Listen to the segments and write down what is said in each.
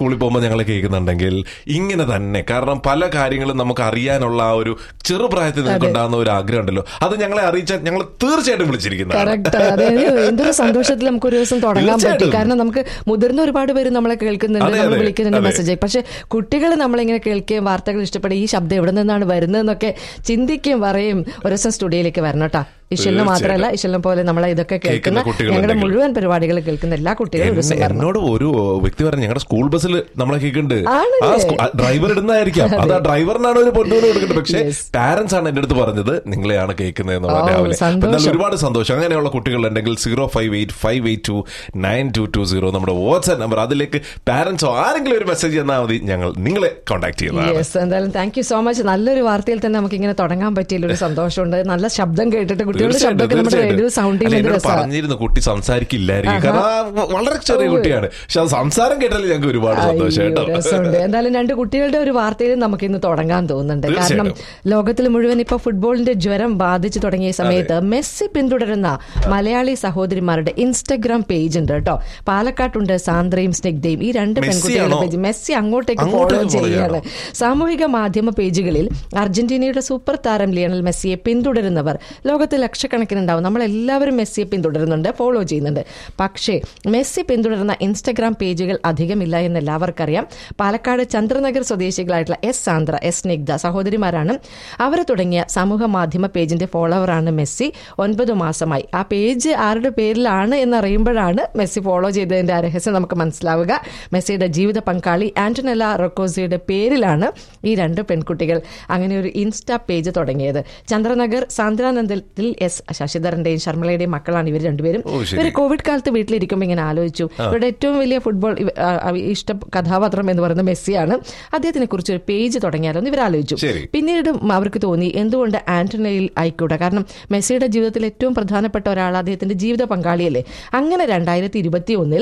സ്കൂളിൽ പോകുമ്പോൾ ഞങ്ങൾ കേൾക്കുന്നുണ്ടെങ്കിൽ ഇങ്ങനെ തന്നെ കാരണം പല കാര്യങ്ങളും നമുക്ക് അറിയാനുള്ള ആ ഒരു ചെറുപ്രായത്തിൽ നിങ്ങൾക്ക് ഉണ്ടാകുന്ന ഒരു ആഗ്രഹം ഉണ്ടല്ലോ അത് ഞങ്ങളെ അറിയിച്ചാൽ ഞങ്ങൾ തീർച്ചയായിട്ടും വിളിച്ചിരിക്കുന്നതാണ് കറക്റ്റ് അതായത് എന്തൊരു സന്തോഷത്തിൽ നമുക്ക് ഒരു ദിവസം തുടങ്ങാൻ പറ്റും തീർച്ചയായിട്ടും. കാരണം നമുക്ക് മുതിർന്ന ഒരുപാട് പേര് നമ്മളെ കേൾക്കുന്നുണ്ട് അതെ, നമ്മൾ അതെ, വിളിക്കുന്നുണ്ട് അതെ. മെസ്സേജ് പക്ഷെ കുട്ടികൾ നമ്മളിങ്ങനെ കേൾക്കുകയും വാർത്തകൾ ഇഷ്ടപ്പെടും ഈ ശബ്ദം എവിടെ നിന്നാണ് വരുന്നതെന്നൊക്കെ ചിന്തിക്കുകയും പറയും ഒരു ദിവസം സ്റ്റുഡിയോയിലേക്ക് വരണം കേട്ടോ ഇഷലിനെ മാത്രമല്ല ഇഷലിനെ പോലെ നമ്മളെ ഇതൊക്കെ കേൾക്കുന്ന കേൾക്കുന്ന കുട്ടികളുണ്ടെങ്കിൽ. ഞങ്ങളുടെ മുഴുവൻ പരിപാടികൾ കേൾക്കുന്ന എല്ലാ കുട്ടികളും ഒരു ദിവസം എന്നെ- വരണം എന്നോട് ഒരു വ്യക്തി പറഞ്ഞു ഞങ്ങളുടെ സ്കൂൾ ബസ്സിൽ നമ്മളെ കേൾക്കുന്നുണ്ട് ആണല്ലേ? ആ സ്കൂ- ആ ഡ്രൈവർ ഇടുന്നതായിരിക്കാം അത് ആ ഡ്രൈവറിനാണ് ഒരു പൊന്നൂറ് കൊടുക്കുന്നത് പക്ഷേ പാരന്റ്സ് ആണ് എന്റെ അടുത്ത് പറഞ്ഞത് നിങ്ങളെയാണ് കേൾക്കുന്നത് എന്നുള്ള ഓ, രാവിലെ സന്തോഷം. അപ്പോൾ എന്തായാലും ഒരുപാട് സന്തോഷം അങ്ങനെയുള്ള കുട്ടികളുണ്ടെങ്കിൽ zero five eight five eight two nine two two zero നമ്മുടെ വാട്സ്ആപ്പ് നമ്പർ അതിലേക്ക് പാരന്റ്സോ ആരെങ്കിലും ഒരു മെസ്സേജ് തന്നാൽ മതി ഞങ്ങൾ നിങ്ങളെ കോൺടാക്ട് ചെയ്യുന്നതാണ് യെസ് എന്തായാലും താങ്ക് യു സോ മച്ച് നല്ലൊരു വാർത്തയിൽ തന്നെ നമുക്ക് ഇങ്ങനെ തുടങ്ങാൻ പറ്റിയ ഒരു സന്തോഷമുണ്ട് നല്ല ശബ്ദം കേട്ടിട്ട് കുട്ടികളുടെ തീർച്ചയായിട്ടും, ശബ്ദമൊക്കെ നമ്മുടെ റേഡിയോ തീർച്ചയായിട്ടും. സൗണ്ടിൽ അല്ല, ഭയങ്കര എന്നോട് രസമാണ് പറഞ്ഞിരുന്നു കുട്ടി സംസാരിക്കില്ലായിരിക്കും കാരണം ആ വ- വളരെ ചെറിയ കുട്ടിയാണ് പക്ഷെ അത് സംസാരം കേട്ടാലും ഞങ്ങൾക്ക് ഒരുപാട് സന്തോഷം അയ്യോ, കേട്ടോ രസമുണ്ട് എന്തായാലും രണ്ട് കുട്ടികളുടെ ഒരു വാർത്തയിലും നമുക്ക് ഇന്ന് തുടങ്ങാൻ തോന്നുന്നുണ്ട് കാരണം തീർച്ചയായിട്ടും. ലോകത്തിൽ മുഴുവൻ ഇപ്പൊ ഫുട്ബോളിന്റെ ജ്വരം ബാധിച്ചു തുടങ്ങിയ സമയത്ത് മെസ്സി പിന്തുടരുന്ന മലയാളി സഹോദരിമാരുടെ ഇൻസ്റ്റഗ്രാം പേജ് ഉണ്ട് കേട്ടോ പാലക്കാട്ടുണ്ട് സാന്ദ്രയും സ്നിഗ്ധയും ഈ രണ്ട് മെസ്സിയാണോ? പെൺകുട്ടികളുടെ പേജ് മെസ്സി അങ്ങോട്ടേക്ക് ഫോളോ അങ്ങോട്ടേക്ക് follow ചെയ്യുകയാണ് സാമൂഹിക മാധ്യമ പേജുകളിൽ അർജന്റീനയുടെ സൂപ്പർ താരം ലിയണൽ മെസ്സിയെ പിന്തുടരുന്നവർ ലോകത്ത് ലക്ഷക്കണക്കിനുണ്ടാവും നമ്മളെല്ലാവരും മെസ്സിയെ പിന്തുടരുന്നുണ്ട് ഫോളോ ചെയ്യുന്നുണ്ട് പക്ഷേ മെസ്സി പിന്തുടരുന്ന ഇൻസ്റ്റഗ്രാം പേജുകൾ അധികമില്ല എന്ന് എല്ലാവർക്കും അറിയാം പാലക്കാട് ചന്ദ്രനഗർ സ്വദേശികളായിട്ടുള്ള എസ് സാന്ദ്ര എസ് സ്നിഗ്ധ സഹോദരിമാരാണ് അവർ തുടങ്ങിയ സമൂഹ മാധ്യമ പേജിന്റെ ഫോളോവറാണ് മെസ്സി ഒൻപത് മാസമായി ആ പേജ് ആരുടെ പേരിലാണ് എന്നറിയുമ്പോഴാണ് മെസ്സി ഫോളോ ചെയ്തതിന്റെ ആ രഹസ്യം നമുക്ക് മനസ്സിലാവുക മെസ്സിയുടെ ജീവിത പങ്കാളി ആന്റണല റൊക്കോസിയുടെ പേരിലാണ് ഈ രണ്ട് പെൺകുട്ടികൾ അങ്ങനെ ഒരു ഇൻസ്റ്റാ പേജ് തുടങ്ങിയത് ചന്ദ്രനഗർ സാന്ദ്രാനന്ദത്തിൽ എസ് ശശിധരന്റെയും ശർമ്മളയുടെയും മക്കളാണ് ഇവർ രണ്ടുപേരും ഓ, ശരി. ഇവർ കോവിഡ് കാലത്ത് വീട്ടിലിരിക്കുമ്പോൾ ഇങ്ങനെ ആലോചിച്ചു ഇവരുടെ ഏറ്റവും വലിയ ഫുട്ബോൾ ഇവ- ആ, ആ, ഇഷ്ട കഥാപാത്രം എന്ന് പറയുന്നത് മെസ്സിയാണ് അദ്ദേഹത്തിനെ കുറിച്ച് ഒരു പേജ് തുടങ്ങിയാലോ എന്ന് ഇവർ ആലോചിച്ചു ശരി. പിന്നീട് അവർക്ക് തോന്നി എന്തുകൊണ്ട് ആന്റണിയിൽ ആയിക്കൂടെ കാരണം മെസ്സിയുടെ ജീവിതത്തിൽ ഏറ്റവും പ്രധാനപ്പെട്ട ഒരാൾ അദ്ദേഹത്തിന്റെ ജീവിത പങ്കാളിയല്ലേ അങ്ങനെ രണ്ടായിരത്തി ഇരുപത്തി ഒന്നിൽ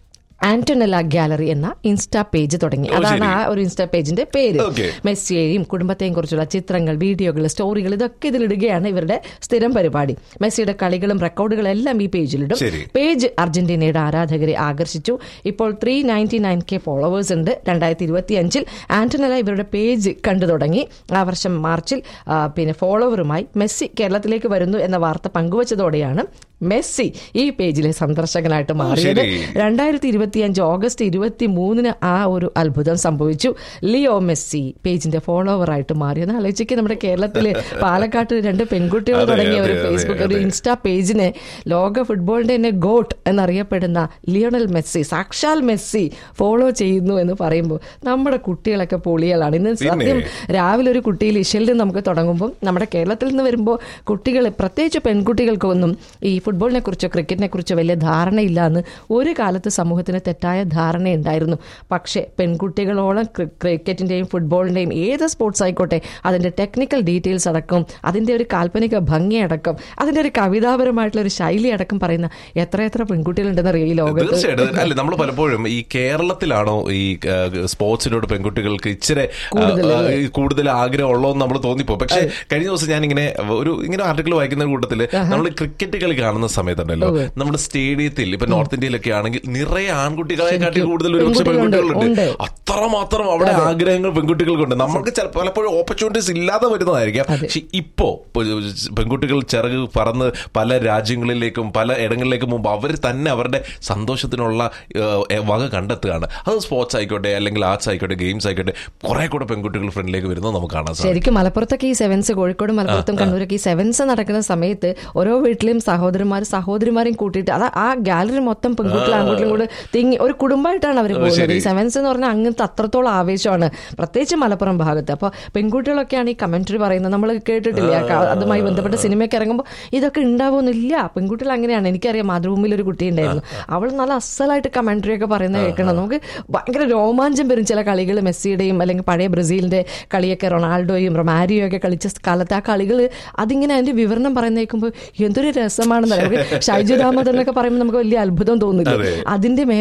ആന്റണല ഗാലറി എന്ന ഇൻസ്റ്റാ പേജ് തുടങ്ങി ഓ, അതാണ് ശരി. ആ ഒരു ഇൻസ്റ്റാ പേജിന്റെ പേര് Okay. മെസ്സിയെയും കുടുംബത്തെയും കുറിച്ചുള്ള ചിത്രങ്ങൾ വീഡിയോകൾ സ്റ്റോറികൾ ഇതൊക്കെ ഇതിലിടുകയാണ് ഇവരുടെ സ്ഥിരം പരിപാടി മെസ്സിയുടെ കളികളും റെക്കോർഡുകളും എല്ലാം ഈ പേജിലിടും ശരി. പേജ് അർജന്റീനയുടെ ആരാധകരെ ആകർഷിച്ചു ഇപ്പോൾ three ninety nine K followers ഉണ്ട് രണ്ടായിരത്തി ഇരുപത്തി അഞ്ചിൽ ആന്റണല ഇവരുടെ പേജ് കണ്ടു തുടങ്ങി ആ വർഷം മാർച്ചിൽ ആ, പിന്നെ ഫോളോവറുമായി മെസ്സി കേരളത്തിലേക്ക് വരുന്നു എന്ന വാർത്ത പങ്കുവച്ചതോടെയാണ് മെസ്സി ഈ പേജിലെ സന്ദർശകനായിട്ട് മാറിയത് ശരി. രണ്ടായിരത്തി ഇരുപത്തിയഞ്ച് ഓഗസ്റ്റ് ഇരുപത്തി മൂന്നിന് ആ ഒരു അത്ഭുതം സംഭവിച്ചു ലിയോ മെസ്സി പേജിന്റെ ഫോളോവറായിട്ട് മാറിയത് ആലോചിക്ക് നമ്മുടെ കേരളത്തില് പാലക്കാട്ട് രണ്ട് പെൺകുട്ടികൾ അതെ, തുടങ്ങിയ ഒരു അതെ, അതെ, ഫേസ്ബുക്ക് ഒരു അതെ. ഇൻസ്റ്റാ പേജിനെ ലോക ഫുട്ബോളിന്റെ തന്നെ ഗോട്ട് എന്നറിയപ്പെടുന്ന ലിയോണൽ മെസ്സി സാക്ഷാൽ മെസ്സി ഫോളോ ചെയ്യുന്നു എന്ന് പറയുമ്പോൾ നമ്മുടെ കുട്ടികളൊക്കെ പൊളികളാണ് ഇന്ന് സത്യം രാവിലെ ഒരു കുട്ടിയിൽ ഇഷലിൽ നമുക്ക് തുടങ്ങുമ്പോൾ നമ്മുടെ കേരളത്തിൽ നിന്ന് വരുമ്പോൾ കുട്ടികൾ പ്രത്യേകിച്ച് പെൺകുട്ടികൾക്കൊന്നും ഈ ഫുട്ബോളിനെ കുറിച്ചോ ക്രിക്കറ്റിനെ കുറിച്ചോ വലിയ ധാരണയില്ല എന്ന് ഒരു കാലത്ത് സമൂഹത്തിന് തെറ്റായ ധാരണയുണ്ടായിരുന്നു പക്ഷേ പെൺകുട്ടികളോളം ക്രി- ക്രിക്കറ്റിന്റെയും ഫുട്ബോളിന്റെയും ഏത് സ്പോർട്സ് ആയിക്കോട്ടെ അതിന്റെ ടെക്നിക്കൽ ഡീറ്റെയിൽസ് അടക്കം അതിന്റെ ഒരു കാൽപ്പനിക ഭംഗി അടക്കം അതിന്റെ ഒരു കവിതാപരമായിട്ടുള്ള ഒരു ശൈലി അടക്കം പറയുന്ന എത്ര എത്ര പെൺകുട്ടികളുണ്ടെന്നറിയോ ഈ ലോകത്ത് തീർച്ചയായിട്ടും അല്ലെ നമ്മൾ പലപ്പോഴും ഈ കേരളത്തിലാണോ ഈ ആ, സ്പോർട്സിനോട് പെൺകുട്ടികൾക്ക് ഇച്ചിരി ആ, ആ, ഈ കൂടുതൽ ആഗ്രഹം ഉള്ളതെന്ന് നമ്മൾ തോന്നിപ്പോ പക്ഷെ കഴിഞ്ഞ ദിവസം ഞാൻ ഇങ്ങനെ ഒരു ഇങ്ങനെ ആർട്ടിക്കിൾ വായിക്കുന്ന കൂട്ടത്തില് നമ്മൾ ക്രിക്കറ്റ് കളി കാണുന്ന സമയത്തുണ്ടല്ലോ നമ്മുടെ സ്റ്റേഡിയത്തിൽ ഇപ്പൊ നോർത്ത് ഇന്ത്യയിലൊക്കെ ആണെങ്കിൽ നിറയെ ആൺകുട്ടികളെ കാട്ടി കൂടുതൽ ഒരു പക്ഷെ പെൺകുട്ടികളുണ്ട്, പെൺകുട്ടികളുണ്ട് ഉണ്ട്. അത്രമാത്രം അവിടെ ആഗ്രഹങ്ങൾ പെൺകുട്ടികൾക്കുണ്ട് നമുക്ക് ചില- പലപ്പോഴും ഓപ്പർച്യൂണിറ്റീസ് ഇല്ലാതെ വരുന്നതായിരിക്കാം പക്ഷെ ഇപ്പോ പെ- പെൺകുട്ടികൾ ചിറക് പറന്ന് പല രാജ്യങ്ങളിലേക്കും പല ഇടങ്ങളിലേക്കും മുമ്പ് അവർ തന്നെ അവരുടെ സന്തോഷത്തിനുള്ള ഏഹ്, വക കണ്ടെത്തുകയാണ് അത് സ്പോർട്സ് ആയിക്കോട്ടെ അല്ലെങ്കിൽ ആർട്സ് ആയിക്കോട്ടെ ഗെയിംസ് ആയിക്കോട്ടെ കുറെ കൂടെ പെൺകുട്ടികൾ ഫ്രണ്ടിലേക്ക് വരുന്നത് നമുക്ക് കാണാൻ സാധിക്കും ശരിക്കും മലപ്പുറത്തൊക്കെ ഈ സെവൻസ് കോഴിക്കോട് മലപ്പുറത്തും കണ്ണൂരൊക്കെ ഈ സെവൻസ് നടക്കുന്ന സമയത്ത് ഓരോ വീട്ടിലെയും സഹോദരന്മാർ സഹോദരിമാരെയും കൂട്ടിയിട്ട് അത് ആ ഗാലറി മൊത്തം പെൺകുട്ടികളും ആൺകുട്ടികളും കൂടെ തിങ്ങി ഒരു കുടുംബമായിട്ടാണ് അവർ പോകുന്നത് ശരി. ഈ സെവൻസ് എന്ന് പറഞ്ഞാൽ അങ്ങനത്തെ അത്രത്തോളം ആവേശമാണ് പ്രത്യേകിച്ച് മലപ്പുറം ഭാഗത്ത് അപ്പോൾ പെൺകുട്ടികളൊക്കെയാണ് ഈ കമന്ററി പറയുന്നത് നമ്മൾ കേട്ടിട്ടില്ല ക- അതുമായി ബന്ധപ്പെട്ട സിനിമയൊക്കെ ഇറങ്ങുമ്പോൾ ഇതൊക്കെ ഉണ്ടാവുമെന്നില്ല പെൺകുട്ടികൾ അങ്ങനെയാണ് എനിക്കറിയാം മാതൃഭൂമിയിൽ ഒരു കുട്ടി ഉണ്ടായിരുന്നു അവൾ നല്ല അസലായിട്ട് കമന്ററി ഒക്കെ പറയുന്നത് കേൾക്കണം നമുക്ക് ഭയങ്കര രോമാഞ്ചം വരും ചില കളികൾ മെസ്സിയുടെയും അല്ലെങ്കിൽ പഴയ ബ്രസീലിന്റെ കളിയൊക്കെ റൊണാൾഡോയും റൊമാരിയോ ഒക്കെ കളിച്ച കാലത്ത് ആ കളികൾ അതിങ്ങനെ അതിന്റെ വിവരണം പറയുന്ന കേൾക്കുമ്പോൾ എന്തൊരു രസമാണെന്ന് അറിയാം ഷൈജു ദാമോദരനൊക്കെ പറയുമ്പോൾ നമുക്ക് വലിയ അത്ഭുതം തോന്നില്ല അതെ. അതിന്റെ മേലെ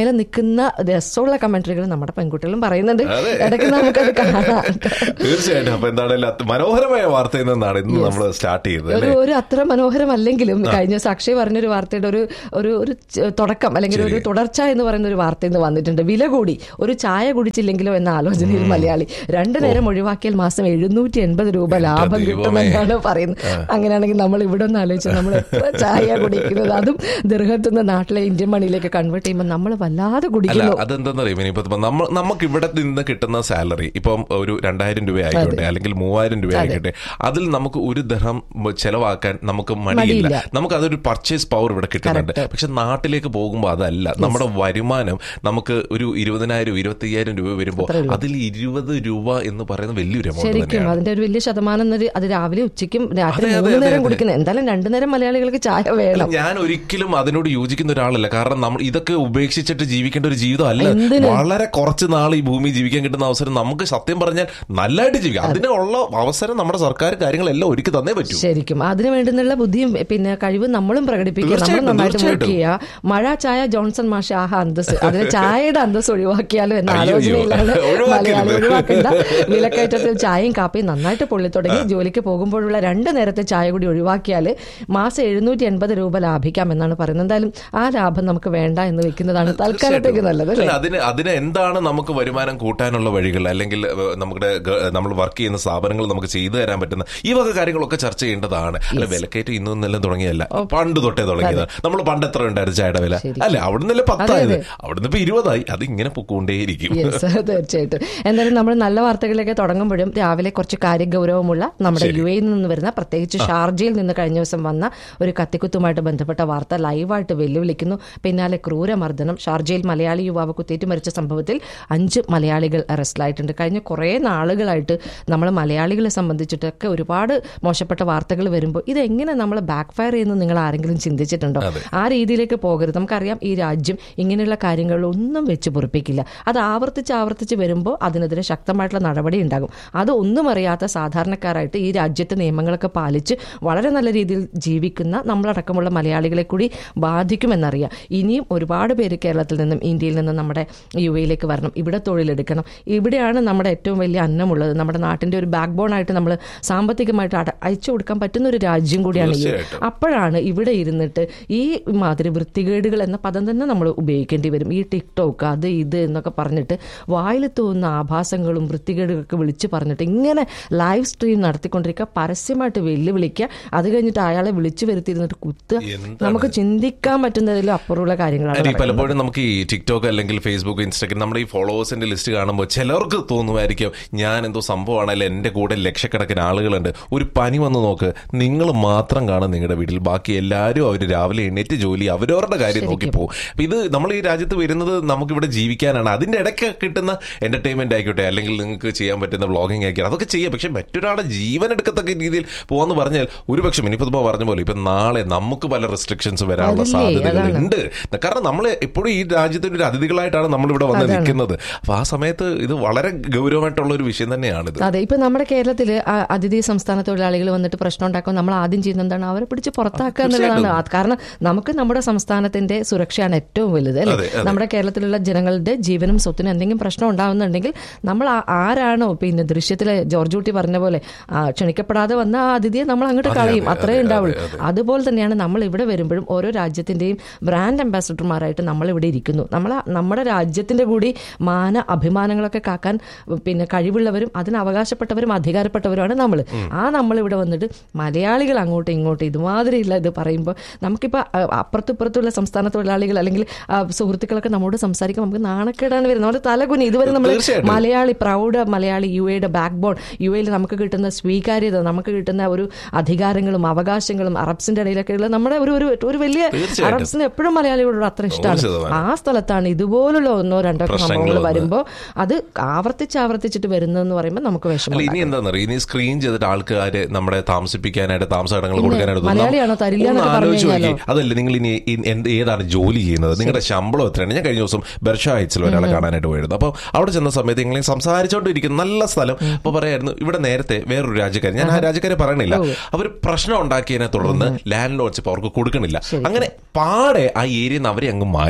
മേലെ നിൽക്കുന്ന രസമുള്ള കമന്ററികൾ നമ്മുടെ പെൺകുട്ടികളും പറയുന്നുണ്ട് ഇടയ്ക്ക് നമുക്കത് കാണാം തീർച്ചയായിട്ടും അപ്പൊ എന്താണെങ്കിലും അത് മനോഹരമായ വാർത്തയിൽ നിന്നാണ് ഇന്ന് നമ്മൾ സ്റ്റാർട്ട് ചെയ്തത് ഒരു അല്ലേ ഒരു അത്ര മനോഹരമല്ലെങ്കിലും കഴിഞ്ഞ ദിവസം അക്ഷയ് പറഞ്ഞൊരു വാർത്തയുടെ ഒരു ഒരു ഒരു ച- തുടക്കം അല്ലെങ്കിൽ ഒരു തുടർച്ച എന്ന് പറയുന്ന ഒരു വാർത്ത ഇന്ന് വന്നിട്ടുണ്ട് വില കൂടി ഒരു ചായ കുടിച്ചില്ലെങ്കിലോ എന്ന ആലോചനയിൽ മലയാളി രണ്ടു നേരം ഒഴിവാക്കിയാൽ മാസം എഴുന്നൂറ്റി എൺപത് രൂപ ലാഭം ദൈവമേ. കിട്ടുമെന്നാണ് പറയുന്നത് അങ്ങനെയാണെങ്കിൽ നമ്മൾ ഇവിടെ ഒന്ന് ആലോചിച്ചാൽ നമ്മൾ എത്ര ചായ കുടിക്കുന്നത് അതും ദീർഘത്തുന്ന നാട്ടിലെ ഇന്ത്യൻ മണിയിലേക്ക് കൺവേർട്ട് ചെയ്യുമ്പോൾ നമ്മൾ വല്ലാതെ അല്ല കുടിക്കുന്നു അതെന്താന്നറിയോ ഇനിയിപ്പോ നമ്മൾ നമുക്ക് ഇവിടെ നിന്ന് കിട്ടുന്ന സാലറി ഇപ്പം ഒരു രണ്ടായിരം രൂപ ആയിക്കോട്ടെ അല്ലെങ്കിൽ മൂവായിരം രൂപ ആയിക്കോട്ടെ അതിൽ നമുക്ക് ഒരു ദഹം ചെലവാക്കാൻ നമുക്ക് മടിയില്ല മടിയില്ല. നമുക്ക് അതൊരു പർച്ചേസ് പവർ ഇവിടെ കിട്ടുന്നുണ്ട് പക്ഷെ നാട്ടിലേക്ക് പോകുമ്പോൾ അതല്ല നമ്മുടെ വരുമാനം നമുക്ക് ഒരു ഇരുപതിനായിരം ഇരുപത്തയ്യായിരം രൂപ വരുമ്പോൾ അതിൽ ഇരുപത് രൂപ എന്ന് പറയുന്നത് വലിയൊരു എമൗണ്ട് ശരിക്കും തന്നെയാണ് അതിന്റെ ഒരു വലിയ ശതമാനം എന്നൊരു- അത് രാവിലെ ഉച്ചയ്ക്കും രാത്രി അതെ, അതെ, മൂന്ന് അതെ, നേരം അതെ. കുടിക്കുന്നത് എന്തായാലും രണ്ടു നേരം മലയാളികൾക്ക് ചായ വേണം ഞാൻ ഒരിക്കലും അതിനോട് യോജിക്കുന്ന ഒരാളല്ല കാരണം നമ്മൾ ഇതൊക്കെ ഉപേക്ഷിച്ചിട്ട് ജീവിക്കേണ്ട ഒരു ജീവിതം അല്ല എന്തിന്? വളരെ കുറച്ച് നാൾ ഈ ഭൂമി ജീവിക്കാൻ കിട്ടുന്ന അവസരം നമുക്ക് സത്യം പറഞ്ഞാൽ നല്ലതായിട്ട് ജീവിക്കാം അതിനുള്ള അവസരം നമ്മുടെ സർക്കാർ കാര്യങ്ങളെല്ലാം ഒരുക്കി തന്നേ പറ്റൂ ശരിക്കും അതിന് വേണ്ടുന്നുള്ള ബുദ്ധിയും പിന്നെ കഴിവും നമ്മളും പ്രകടിപ്പിക്കുക നമ്മൾ തീർച്ചയായിട്ടും, നന്നായിട്ട് വർക്ക് തീർച്ചയായിട്ടും. ചെയ്യുക മഴ ചായ ജോൺസൺ മാഷ് ആഹ അന്തസ് അതിന് ചായയുടെ അന്തസ് ഒഴിവാക്കിയാലോ എന്ന അയ്യോ, അയ്യോ. ആലോചനയിലാണ് ഒഴിവാക്കരുത്. മലയാളി ഒഴിവാക്കേണ്ട വിലക്കയറ്റത്തിൽ ചായയും കാപ്പിയും നന്നായിട്ട് പൊള്ളി തുടങ്ങി ജോലിക്ക് പോകുമ്പോഴുള്ള രണ്ട് നേരത്തെ ചായ കൂടി ഒഴിവാക്കിയാൽ മാസം എഴുന്നൂറ്റി എൺപത് രൂപ ലാഭിക്കാം എന്നാണ് പറയുന്നത് എന്തായാലും ആ ലാഭം നമുക്ക് വേണ്ട എന്ന് വെക്കുന്നതാണ് തൽക്കാലത്തേക്ക് നല്ലത് അല്ലേ അല്ല, അതിന് അതിന് എന്താണ് നമുക്ക് വരുമാനം കൂട്ടാനുള്ള വഴികൾ അല്ലെങ്കിൽ ഏഹ്, നമ്മുടെ ഗ- നമ്മൾ വർക്ക് ചെയ്യുന്ന സ്ഥാപനങ്ങൾ നമുക്ക് ചെയ്തു തരാൻ പറ്റുന്ന ഈ വക കാര്യങ്ങളൊക്കെ ചർച്ച ചെയ്യേണ്ടതാണ് അല്ല വിലക്കയറ്റം ഇന്നും ഇന്നെല്ലാം തുടങ്ങിയല്ല പണ്ട് തൊട്ടേ തുടങ്ങിയത് നമ്മൾ പണ്ട് എത്ര ഉണ്ടായിരുന്നു ചായയുടെ വില അല്ലെ അവിടുന്നല്ലേ പത്തായത് അവിടുന്ന് ഇപ്പൊ ഇരുപതായി അത് ഇങ്ങനെ പൊക്കോണ്ടേയിരിക്കും യെസ് തീർച്ചയായിട്ടും എന്തായാലും നമ്മൾ നല്ല വാർത്തകളിലേക്ക് തുടങ്ങുമ്പോഴും രാവിലെ കുറച്ച് കാര്യഗൗരവമുള്ള നമ്മുടെ യു എയിൽ നിന്ന് വരുന്ന പ്രത്യേകിച്ച് ഷാർജയിൽ നിന്ന് കഴിഞ്ഞ ദിവസം വന്ന ഒരു കത്തിക്കുത്തുമായിട്ട് ബന്ധപ്പെട്ട വാർത്ത ലൈവായിട്ട് വെല്ലുവിളിക്കുന്നു പിന്നാലെ ക്രൂരമർദ്ദനം ഷാർജയിൽ മലയാളി യുവാവ് കുത്തേറ്റ് മരിച്ച സംഭവത്തിൽ അഞ്ച് മലയാളികൾ അറസ്റ്റിലായിട്ടുണ്ട് കഴിഞ്ഞ കുറേ നാളുകളായിട്ട് നമ്മൾ മലയാളികളെ സംബന്ധിച്ചിട്ടൊക്കെ ഒരുപാട് മോശപ്പെട്ട വാർത്തകൾ വരുമ്പോൾ ഇതെങ്ങനെ നമ്മൾ ബാക്ക് ഫയർ ചെയ്യുന്നു നിങ്ങൾ ആരെങ്കിലും ചിന്തിച്ചിട്ടുണ്ടോ ആ രീതിയിലേക്ക് പോകരുത് നമുക്കറിയാം ഈ രാജ്യം ഇങ്ങനെയുള്ള കാര്യങ്ങളിലൊന്നും വെച്ച് പൊറിപ്പിക്കില്ല അത് ആവർത്തിച്ച് ആവർത്തിച്ച് വരുമ്പോൾ അതിനെതിരെ ശക്തമായിട്ടുള്ള നടപടി ഉണ്ടാകും അത് ഒന്നും അറിയാത്ത സാധാരണക്കാരായിട്ട് ഈ രാജ്യത്തെ നിയമങ്ങളൊക്കെ പാലിച്ച് വളരെ നല്ല രീതിയിൽ ജീവിക്കുന്ന നമ്മളടക്കമുള്ള മലയാളികളെ കൂടി ബാധിക്കുമെന്നറിയാം ഇനിയും ഒരുപാട് പേര് കേരളത്തിൽ നിന്നും ഇന്ത്യയിൽ നിന്നും നമ്മുടെ യു എയിലേക്ക് വരണം ഇവിടെ തൊഴിലെടുക്കണം ഇവിടെയാണ് നമ്മുടെ ഏറ്റവും വലിയ അന്നമുള്ളത് നമ്മുടെ നാട്ടിന്റെ ഒരു ബാക്ക് ബോൺ ആയിട്ട് നമ്മൾ സാമ്പത്തികമായിട്ട് അട- അയച്ചു കൊടുക്കാൻ പറ്റുന്ന ഒരു രാജ്യം കൂടിയാണ് യു എ. തീർച്ചയായിട്ടും. അപ്പോഴാണ് ഇവിടെ ഇരുന്നിട്ട് ഈ മാതിരി വൃത്തികേടുകൾ എന്ന പദം തന്നെ നമ്മൾ ഉപയോഗിക്കേണ്ടി വരും ഈ ടിക്ടോക്ക് അത് ഇത് എന്നൊക്കെ പറഞ്ഞിട്ട് വായിൽ തോന്നുന്ന ആഭാസങ്ങളും വൃത്തികേടുകളൊക്കെ വിളിച്ചു പറഞ്ഞിട്ട് ഇങ്ങനെ ലൈവ് സ്ട്രീം നടത്തിക്കൊണ്ടിരിക്കുക പരസ്യമായിട്ട് വെല്ലുവിളിക്കുക അത് കഴിഞ്ഞിട്ട് അയാളെ വിളിച്ചു വരുത്തിയിരുന്നിട്ട് കുത്തുക എന്താണ്? നമുക്ക് ചിന്തിക്കാൻ പറ്റുന്നതിലും അപ്പുറമുള്ള കാര്യങ്ങളാണ് അല്ല, ഈ നടക്കുന്നത്. പലപ്പോഴും നമുക്ക് ഈ ടിക്ടോക്ക് അല്ലെങ്കിൽ ഫേസ്ബുക്ക് ഇൻസ്റ്റാഗ്രാം നമ്മുടെ ഈ ഫോളോവേഴ്സിന്റെ ലിസ്റ്റ് കാണുമ്പോൾ ചിലർക്ക് തോന്നുമായിരിക്കും ഞാൻ എന്തോ സംഭവമാണല്ലോ എന്റെ കൂടെ ലക്ഷക്കണക്കിന് ആളുകളുണ്ട് ഒരു പനി വന്ന് നോക്ക് നിങ്ങൾ മാത്രം കാണും നിങ്ങളുടെ വീട്ടിൽ ബാക്കി എല്ലാവരും അവർ രാവിലെ എണീറ്റ് ജോലി അവരവരുടെ കാര്യം നോക്കി പോകും അപ്പൊ ഇത് നമ്മൾ ഈ രാജ്യത്ത് വരുന്നത് നമുക്കിവിടെ ജീവിക്കാനാണ് അതിന്റെ ഇടയ്ക്ക് കിട്ടുന്ന എന്റർടൈൻമെന്റ് ആയിക്കോട്ടെ അല്ലെങ്കിൽ നിങ്ങൾക്ക് ചെയ്യാൻ പറ്റുന്ന വ്ളോഗിങ് ആയിക്കോട്ടെ അതൊക്കെ ചെയ്യാം പക്ഷെ മറ്റൊരാളുടെ ജീവൻ എടുക്കത്തക്ക രീതിയിൽ പോകാന്ന് പറഞ്ഞാൽ ഒരുപക്ഷെ ഇനിയിപ്പോ ഇതുമ്പോ പറഞ്ഞ പോലെ ഇപ്പൊ നാളെ നമുക്ക് പല റെസ്ട്രിക്ഷൻസ് വരാനുള്ള അതില്ലേ, സാധ്യതകൾ അതാണ്. ഉണ്ട് കാരണം നമ്മൾ എപ്പോഴും ഈ രാജ്യത്തിന്റെ ഒരു അതിഥികളായിട്ടാണ് നമ്മൾ ഇവിടെ വന്ന് നിൽക്കുന്നത് അപ്പൊ ആ സമയത്ത് ഇത് വളരെ ഗൗരവമായിട്ടുള്ള ഒരു വിഷയം തന്നെയാണിത് അതെ ഇപ്പൊ നമ്മുടെ കേരളത്തില് ആ- അതിഥി സംസ്ഥാന തൊഴിലാളികൾ വന്നിട്ട് പ്രശ്നം ഉണ്ടാക്കുമ്പോൾ നമ്മൾ ആദ്യം ചെയ്യുന്നത് എന്താണ് അവരെ പിടിച്ച് പുറത്താക്കുക എന്നുള്ളതാണ് ആ- കാരണം നമുക്ക് നമ്മുടെ സംസ്ഥാനത്തിന്റെ സുരക്ഷയാണ് ഏറ്റവും വലുത് അല്ലേ അതെ, അതെ. നമ്മുടെ കേരളത്തിലുള്ള ജനങ്ങളുടെ ജീവനും സ്വത്തിനും എന്തെങ്കിലും പ്രശ്നം ഉണ്ടാവുന്നുണ്ടെങ്കിൽ നമ്മൾ ആ- ആരാണോ പിന്നെ ദൃശ്യത്തിലെ ജോർജ് കുട്ടി പറഞ്ഞ പോലെ ആ, ക്ഷണിക്കപ്പെടാതെ വന്ന ആ അതിഥിയെ നമ്മൾ അങ്ങോട്ട് അതെ, കളയും അതെ, അത്രേ അതെ, ഉണ്ടാവുള്ളൂ അതെ, അതെ. അതുപോലെ തന്നെയാണ് നമ്മൾ ഇവിടെ വരുമ്പോഴും ഓരോ രാജ്യത്തിന്റെയും ബ്രാൻഡ് അംബാസഡർമാരായിട്ട് നമ്മൾ ഇവിടെ ഇരിക്കുന്നു നമ്മൾ നമ്മുടെ രാജ്യത്തിന്റെ കൂടി മാന അഭിമാനങ്ങളൊക്കെ കാക്കാൻ പിന്നെ കഴിവുള്ളവരും അതിന് അവകാശപ്പെട്ടവരും അധികാരപ്പെട്ടവരുമാണ് നമ്മൾ ആ നമ്മൾ ഇവിടെ വന്നിട്ട് മലയാളികൾ അങ്ങോട്ടും ഇങ്ങോട്ടും ഇതുമാതിരിയുള്ള ഇത് പറയുമ്പോൾ നമുക്കിപ്പോൾ അപ്പുറത്തും ഇപ്പുറത്തുള്ള സംസ്ഥാന തൊഴിലാളികൾ അല്ലെങ്കിൽ ആ, സുഹൃത്തുക്കളൊക്കെ നമ്മോട് സംസാരിക്കുമ്പോൾ നമുക്ക് നാണക്കേടാണ് വരുന്നത് നമ്മുടെ തലകുനി ഇതുവരെ നമ്മൾ തീർച്ചയായിട്ടും. മലയാളി പ്രൗഢ മലയാളി യു എയുടെ ബാക്ക് ബോൺ യു എയിൽ നമുക്ക് കിട്ടുന്ന സ്വീകാര്യത നമുക്ക് കിട്ടുന്ന ഒരു അധികാരങ്ങളും അവകാശങ്ങളും അറബ്സിന്റെ ഇടയിലൊക്കെയുള്ള നമ്മുടെ ഒരു ഒരു ഒരു വലിയ തീർച്ചയായിട്ടും. അറബ്സിന് എപ്പോഴും മലയാളികളോട് അത്ര ഇഷ്ടമാണ് ശതമാനം. ആ സ്ഥലത്താണ് ഇതുപോലുള്ള ഒന്നോ രണ്ടോ പ്രശ്നങ്ങൾ സംഭവങ്ങൾ വന്ന്. വരുമ്പോൾ അത് ആവർത്തിച്ച് ആവർത്തിച്ചിട്ട് വരുന്നതെന്ന് പറയുമ്പോൾ നമുക്ക് അല്ല വിഷമം ഇനി എന്താണെന്നറിയോ ഇനി സ്ക്രീൻ ചെയ്തിട്ട് ആൾക്കാര് നമ്മുടെ താമസിപ്പിക്കാനായിട്ട് താമസഘടങ്ങൾ കൊടുക്കാനായിട്ട് തോന്നും. മലയാളിയാണോ തരില്ല ഒന്ന് എന്നൊക്കെ ആലോചിച്ച് പറഞ്ഞു നോക്കിയേ. അതല്ല നിങ്ങൾ ഇനി ഇ- എന്ത് ഏതാണ് ജോലി ചെയ്യുന്നത് നിങ്ങളുടെ ശമ്പളം എത്രയാണ് ഞാൻ കഴിഞ്ഞ ദിവസം ബർഷ ഹൈറ്റ്സിൽ ഒരാളെ കാണാനായിട്ട് പോയിരുന്നു അപ്പോൾ അവിടെ ചെന്ന സമയത്ത് നിങ്ങൾ സംസാരിച്ചുകൊണ്ടിരിക്കുന്ന നല്ല സ്ഥലം അപ്പൊ പറയായിരുന്നു ഇവിടെ നേരത്തെ വേറൊരു രാജ്യക്കാരൻ ഞാൻ ആ രാജ്യക്കാരെ പറയണില്ല അവർ പ്രശ്നം ഉണ്ടാക്കിയതിനെ തുടർന്ന് ലാൻഡ് ലോഡ്സ് ഇപ്പൊ അവർക്ക് കൊടുക്കണില്ല അങ്ങനെ പാടെ ആ ഏരിയ അവരെ അങ്ങ് മാറ്റി